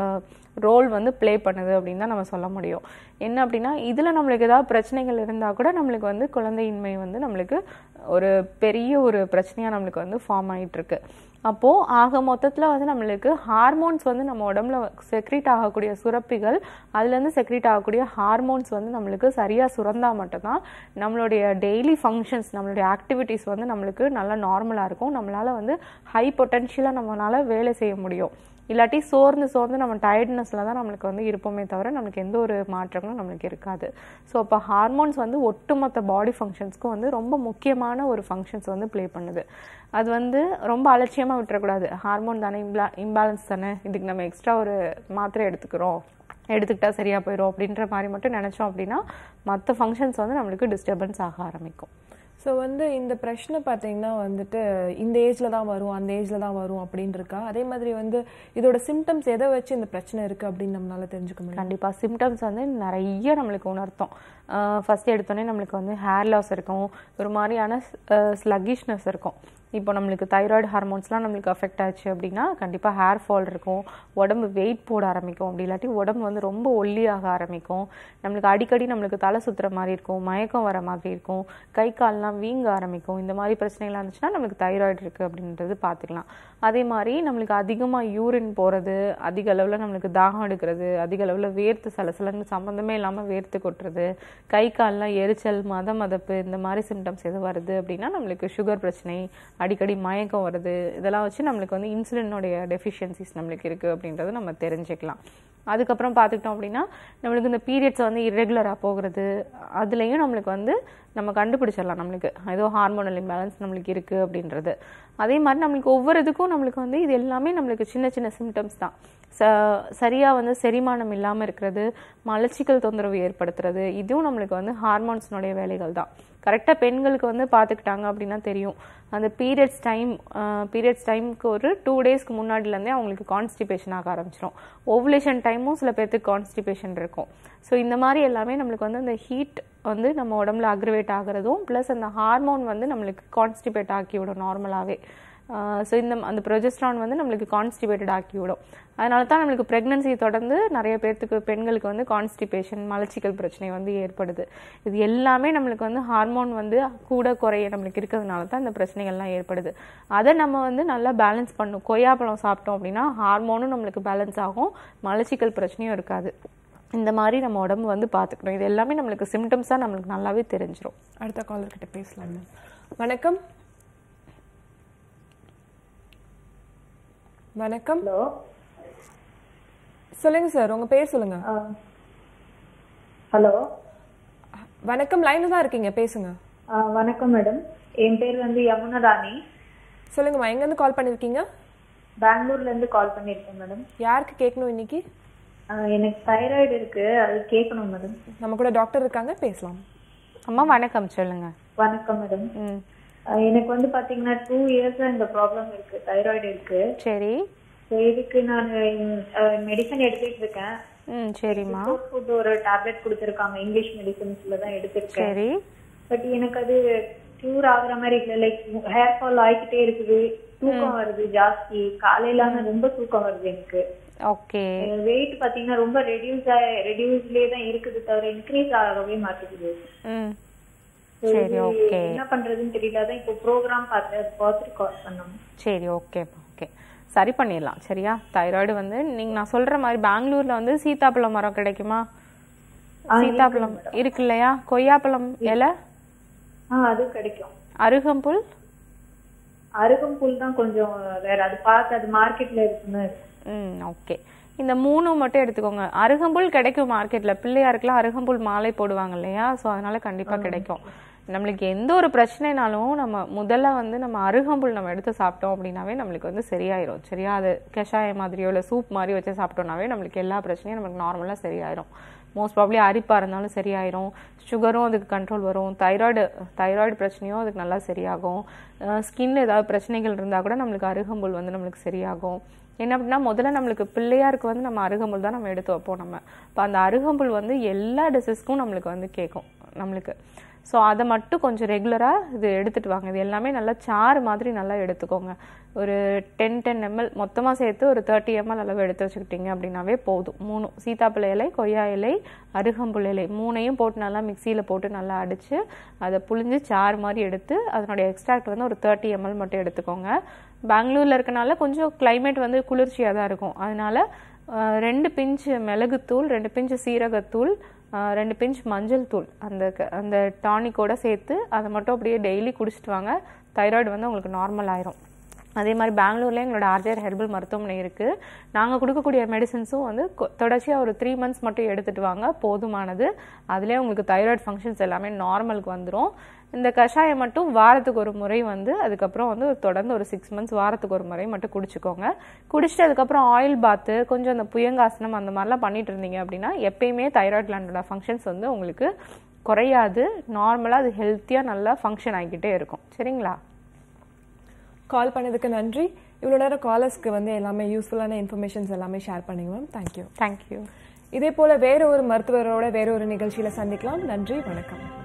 ரோல் வந்து ப்ளே பண்ணுது அப்படின்னு தான் நம்ம சொல்ல முடியும் என்ன அப்படின்னா இதில் நம்மளுக்கு ஏதாவது பிரச்சனைகள் இருந்தால் கூட நம்மளுக்கு வந்து குழந்தையின்மை வந்து நம்மளுக்கு ஒரு பெரிய ஒரு பிரச்சனையாக நம்மளுக்கு வந்து ஃபார்ம் ஆயிட்டு இருக்கு அப்போது ஆக மொத்தத்தில் வந்து நம்மளுக்கு ஹார்மோன்ஸ் வந்து நம்ம உடம்புல செக்ரீட் ஆகக்கூடிய சுரப்பிகள் அதுலேருந்து செக்ரீட் ஆகக்கூடிய ஹார்மோன்ஸ் வந்து நம்மளுக்கு சரியாக சுரந்தா மட்டும்தான் நம்மளுடைய டெய்லி ஃபங்க்ஷன்ஸ் நம்மளுடைய ஆக்டிவிட்டீஸ் வந்து நம்மளுக்கு நல்லா நார்மலாக இருக்கும் நம்மளால் வந்து ஹை பொட்டென்ஷியலாக நம்மளால் வேலை செய்ய முடியும் இல்லாட்டி சோர்ந்து சோர்ந்து நம்ம டயர்ட்னஸில் தான் நம்மளுக்கு வந்து இருப்போமே தவிர நம்மளுக்கு எந்த ஒரு மாற்றங்களும் நம்மளுக்கு இருக்காது ஸோ இப்போ ஹார்மோன்ஸ் வந்து ஒட்டுமொத்த பாடி ஃபங்க்ஷன்ஸ்க்கும் வந்து ரொம்ப முக்கியமான ஒரு ஃபங்க்ஷன்ஸ் வந்து ப்ளே பண்ணுது அது வந்து ரொம்ப அலட்சியமாக விட்டுறக்கூடாது ஹார்மோன் தானே இம்பா இம்பேலன்ஸ் தானே இதுக்கு நம்ம எக்ஸ்ட்ரா ஒரு மாத்திரை எடுத்துக்கிறோம் எடுத்துக்கிட்டா சரியாக போயிடும் அப்படின்ற மாதிரி மட்டும் நினச்சோம் அப்படின்னா மற்ற ஃபங்க்ஷன்ஸ் வந்து நம்மளுக்கு டிஸ்டர்பன்ஸ் ஆக ஆரம்பிக்கும் ஸோ வந்து இந்த பிரச்சனை பார்த்தீங்கன்னா வந்துட்டு இந்த ஏஜில் தான் வரும் அந்த ஏஜில் தான் வரும் அப்படின்னு இருக்கா அதே மாதிரி வந்து இதோட சிம்டம்ஸ் எதை வச்சு இந்த பிரச்சனை இருக்குது அப்படின்னு நம்மளால தெரிஞ்சுக்க முடியும் கண்டிப்பாக சிம்டம்ஸ் வந்து நிறைய நம்மளுக்கு உணர்த்தும் ஃபஸ்ட் எடுத்தோடனே நம்மளுக்கு வந்து ஹேர் லாஸ் இருக்கும் ஒரு மாதிரியான ஸ்லக்கிஷ்னஸ் இருக்கும் இப்போ நம்மளுக்கு தைராய்டு ஹார்மோன்ஸ்லாம் நம்மளுக்கு அஃபெக்ட் ஆச்சு அப்படின்னா கண்டிப்பாக ஹேர் ஃபால் இருக்கும் உடம்பு வெயிட் போட ஆரம்பிக்கும் அப்படி இல்லாட்டி உடம்பு வந்து ரொம்ப ஒல்லியாக ஆரம்பிக்கும் நம்மளுக்கு அடிக்கடி நம்மளுக்கு தலை சுற்றுற மாதிரி இருக்கும் மயக்கம் வர மாதிரி இருக்கும் கை கால்லாம் வீங்க ஆரம்பிக்கும் இந்த மாதிரி பிரச்சனைகள்லாம் இருந்துச்சுன்னா நம்மளுக்கு தைராய்டு இருக்குது அப்படின்றது பார்த்துக்கலாம் அதே மாதிரி நம்மளுக்கு அதிகமாக யூரின் போகிறது அதிக அளவில் நம்மளுக்கு தாகம் எடுக்கிறது அதிக அளவில் வேர்த்து சலசலன்னு சம்மந்தமே இல்லாமல் வேர்த்து கொட்டுறது கை கால்லாம் எரிச்சல் மத மதப்பு இந்த மாதிரி சிம்டம்ஸ் எது வருது அப்படின்னா நம்மளுக்கு சுகர் பிரச்சனை அடிக்கடி மயக்கம் வருது இதெல்லாம் வச்சு நம்மளுக்கு வந்து இன்சுலினோடைய டெஃபிஷியன்சிஸ் நம்மளுக்கு இருக்குது அப்படின்றத நம்ம தெரிஞ்சுக்கலாம் அதுக்கப்புறம் பார்த்துக்கிட்டோம் அப்படின்னா நம்மளுக்கு இந்த பீரியட்ஸ் வந்து இரெகுலராக போகிறது அதுலேயும் நம்மளுக்கு வந்து நம்ம கண்டுபிடிச்சிடலாம் நம்மளுக்கு ஏதோ ஹார்மோனல் இம்பேலன்ஸ் நம்மளுக்கு இருக்குது அப்படின்றது அதே மாதிரி நம்மளுக்கு ஒவ்வொரு இதுக்கும் நம்மளுக்கு வந்து இது எல்லாமே நம்மளுக்கு சின்ன சின்ன சிம்டம்ஸ் தான் ச சரியாக வந்து செரிமானம் இல்லாமல் இருக்கிறது மலச்சிக்கல் தொந்தரவு ஏற்படுத்துறது இதுவும் நம்மளுக்கு வந்து ஹார்மோன்ஸ்னுடைய வேலைகள் தான் கரெக்டாக பெண்களுக்கு வந்து பார்த்துக்கிட்டாங்க அப்படின்னா தெரியும் அந்த பீரியட்ஸ் டைம் பீரியட்ஸ் டைமுக்கு ஒரு டூ டேஸ்க்கு முன்னாடிலேருந்தே அவங்களுக்கு கான்ஸ்டிபேஷன் ஆக ஆரம்பிச்சிடும் ஓவுலேஷன் டைமும் சில பேர்த்துக்கு கான்ஸ்டிபேஷன் இருக்கும் ஸோ இந்த மாதிரி எல்லாமே நம்மளுக்கு வந்து அந்த ஹீட் வந்து நம்ம உடம்புல அக்ரிவேட் ஆகிறதும் ப்ளஸ் அந்த ஹார்மோன் வந்து நம்மளுக்கு கான்ஸ்டிபேட் ஆக்கி விடும் நார்மலாகவே ஸோ இந்த அந்த ப்ரொஜெஸ்ட்ரான் வந்து நம்மளுக்கு கான்ஸ்டிபேட்டட் ஆக்கி விடும் அதனால தான் நம்மளுக்கு ப்ரெக்னன்சி தொடர்ந்து நிறைய பேர்த்துக்கு பெண்களுக்கு வந்து கான்ஸ்டிபேஷன் மலச்சிக்கல் பிரச்சனை வந்து ஏற்படுது இது எல்லாமே நம்மளுக்கு வந்து ஹார்மோன் வந்து கூட குறைய நம்மளுக்கு இருக்கிறதுனால தான் இந்த பிரச்சனைகள்லாம் ஏற்படுது அதை நம்ம வந்து நல்லா பேலன்ஸ் பண்ணும் கொய்யாப்பழம் சாப்பிட்டோம் அப்படின்னா ஹார்மோனும் நம்மளுக்கு பேலன்ஸ் ஆகும் மலச்சிக்கல் பிரச்சனையும் இருக்காது இந்த மாதிரி நம்ம உடம்பு வந்து பார்த்துக்கணும் இது எல்லாமே நம்மளுக்கு சிம்டம்ஸாக நம்மளுக்கு நல்லாவே தெரிஞ்சிடும் அடுத்த காலர் கிட்ட பேசலாம் மேம் வணக்கம் வணக்கம் ஹலோ சொல்லுங்க சார் உங்க பேர் சொல்லுங்க ஹலோ வணக்கம் லைன்ல தான் இருக்கீங்க பேசுங்க வணக்கம் மேடம் என் பேர் வந்து யமுனா ராணி சொல்லுங்கம்மா எங்க இருந்து கால் பண்ணிருக்கீங்க பெங்களூர்ல இருந்து கால் பண்ணிருக்கேன் மேடம் யாருக்கு கேட்கணும் இன்னைக்கு எனக்கு தைராய்டு இருக்கு அது கேட்கணும் மேடம் நம்ம கூட டாக்டர் இருக்காங்க பேசலாம் அம்மா வணக்கம் சொல்லுங்க வணக்கம் மேடம் எனக்கு வந்து பாத்தீங்கன்னா டூ இயர்ஸா இந்த ப்ராப்ளம் இருக்கு தைராய்டு இருக்கு சரி ஸோ இதுக்கு நான் மெடிசன் எடுத்துட்டு இருக்கேன் ம் சரிம்மா ஃபுட் ஒரு டேப்லெட் கொடுத்துருக்காங்க இங்கிலீஷ் மெடிசன்ஸ்ல தான் எடுத்திருக்கேன் சரி பட் எனக்கு அது கியூர் ஆகுற மாதிரி இல்ல லைக் ஹேர் ஃபால் ஆகிக்கிட்டே இருக்குது தூக்கம் வருது ஜாஸ்தி காலையில ஆனா ரொம்ப தூக்கம் வருது எனக்கு ஓகே வெயிட் பாத்தீங்கன்னா ரொம்ப ரெடியூஸ் ரெடியூஸ்லயே தான் இருக்குது தவிர இன்க்ரீஸ் ஆகவே மாட்டேங்குது ம் So, சரி இது ஓகே என்ன பண்றதுன்னு தெரியல அதான் இப்போ ப்ரோக்ராம் பார்த்து அது பார்த்துட்டு கால் பண்ணோம் சரி ஓகே ஓகே சரி பண்ணிடலாம் சரியா தைராய்டு வந்து நீங்க நான் சொல்ற மாதிரி பெங்களூர்ல வந்து சீத்தாப்பழம் மரம் கிடைக்குமா சீத்தாப்பழம் இருக்கு இல்லையா கொய்யாப்பழம் இலை ஆ அது கிடைக்கும் அருகம்புல் அருகம்புல் தான் கொஞ்சம் வேற அது பார்த்து அது மார்க்கெட்ல இருக்குன்னு ம் ஓகே இந்த மூணு மட்டும் எடுத்துக்கோங்க அருகம்புல் கிடைக்கும் மார்க்கெட்ல பிள்ளையாருக்குலாம் அருகம்புல் மாலை போடுவாங்க இல்லையா ஸோ அதனால கண்டிப்பா கிடைக்கும் நம்மளுக்கு எந்த ஒரு பிரச்சனைனாலும் நம்ம முதல்ல வந்து நம்ம அருகம்புல் நம்ம எடுத்து சாப்பிட்டோம் அப்படின்னாவே நம்மளுக்கு வந்து சரியாயிரும் சரியா அது கஷாயம் மாதிரியோ இல்லை சூப் மாதிரி வச்சு சாப்பிட்டோம்னாவே நம்மளுக்கு எல்லா பிரச்சனையும் நமக்கு நார்மலாக சரியாயிரும் மோஸ்ட் ப்ராப்ளி அரிப்பாக இருந்தாலும் சரியாயிரும் சுகரும் அதுக்கு கண்ட்ரோல் வரும் தைராய்டு தைராய்டு பிரச்சனையும் அதுக்கு நல்லா சரியாகும் ஸ்கின் ஏதாவது பிரச்சனைகள் இருந்தால் கூட நம்மளுக்கு அருகம்புல் வந்து நம்மளுக்கு சரியாகும் என்ன அப்படின்னா முதல்ல நம்மளுக்கு பிள்ளையாருக்கு வந்து நம்ம அருகம்புல் தான் நம்ம எடுத்து வைப்போம் நம்ம இப்போ அந்த அருகம்புல் வந்து எல்லா டிசீஸ்க்கும் நம்மளுக்கு வந்து கேட்கும் நம்மளுக்கு ஸோ அதை மட்டும் கொஞ்சம் ரெகுலராக இது எடுத்துகிட்டு வாங்க இது எல்லாமே நல்லா சாறு மாதிரி நல்லா எடுத்துக்கோங்க ஒரு டென் டென் எம்எல் மொத்தமாக சேர்த்து ஒரு தேர்ட்டி எம்எல் அளவு எடுத்து வச்சுக்கிட்டீங்க அப்படின்னாவே போதும் மூணு சீத்தாப்பழ இலை கொய்யா இலை அருகம்புல் இலை மூணையும் போட்டு நல்லா மிக்சியில் போட்டு நல்லா அடித்து அதை புழிஞ்சு சாறு மாதிரி எடுத்து அதனுடைய எக்ஸ்ட்ராக்ட் வந்து ஒரு தேர்ட்டி எம்எல் மட்டும் எடுத்துக்கோங்க பெங்களூரில் இருக்கனால கொஞ்சம் கிளைமேட் வந்து குளிர்ச்சியாக தான் இருக்கும் அதனால ரெண்டு பிஞ்சு மிளகுத்தூள் ரெண்டு பிஞ்சு சீரகத்தூள் ரெண்டு பிஞ்ச் மஞ்சள் தூள் அந்த அந்த டானிக்கோட சேர்த்து அதை மட்டும் அப்படியே டெய்லி குடிச்சிட்டு வாங்க தைராய்டு வந்து உங்களுக்கு நார்மல் ஆயிரும் அதே மாதிரி பெங்களூர்லேயே எங்களோட ஆர்ஜிஆர் ஹெர்பல் மருத்துவமனை இருக்குது நாங்கள் கொடுக்கக்கூடிய மெடிசின்ஸும் வந்து கொ- தொடர்ச்சியாக ஒரு த்ரீ மந்த்ஸ் மட்டும் எடுத்துகிட்டு வாங்க போதுமானது அதுலேயே உங்களுக்கு தைராய்டு ஃபங்க்ஷன்ஸ் எல்லாமே நார்மலுக்கு வந்துடும் இந்த கஷாயம் மட்டும் வாரத்துக்கு ஒரு முறை வந்து அதுக்கப்புறம் வந்து தொடர்ந்து ஒரு சிக்ஸ் மந்த்ஸ் வாரத்துக்கு ஒரு முறை மட்டும் குடிச்சுக்கோங்க குடிச்சிட்டு அதுக்கப்புறம் ஆயில் பாத்து கொஞ்சம் அந்த புயங்காசனம் அந்த மாதிரிலாம் பண்ணிட்டு இருந்தீங்க அப்படின்னா எப்பயுமே தைராய்டு கிளாண்டோட ஃபங்க்ஷன்ஸ் வந்து உங்களுக்கு குறையாது நார்மலாக அது ஹெல்த்தியாக நல்லா ஃபங்க்ஷன் ஆகிக்கிட்டே இருக்கும் சரிங்களா கால் பண்ணதுக்கு நன்றி இவ்வளோ நேரம் காலர்ஸ்க்கு வந்து எல்லாமே யூஸ்ஃபுல்லான இன்ஃபர்மேஷன்ஸ் எல்லாமே ஷேர் பண்ணீங்க மேம் தேங்க்யூ தேங்க்யூ இதே போல வேற ஒரு மருத்துவரோட வேற ஒரு நிகழ்ச்சியில சந்திக்கலாம் நன்றி வணக்கம்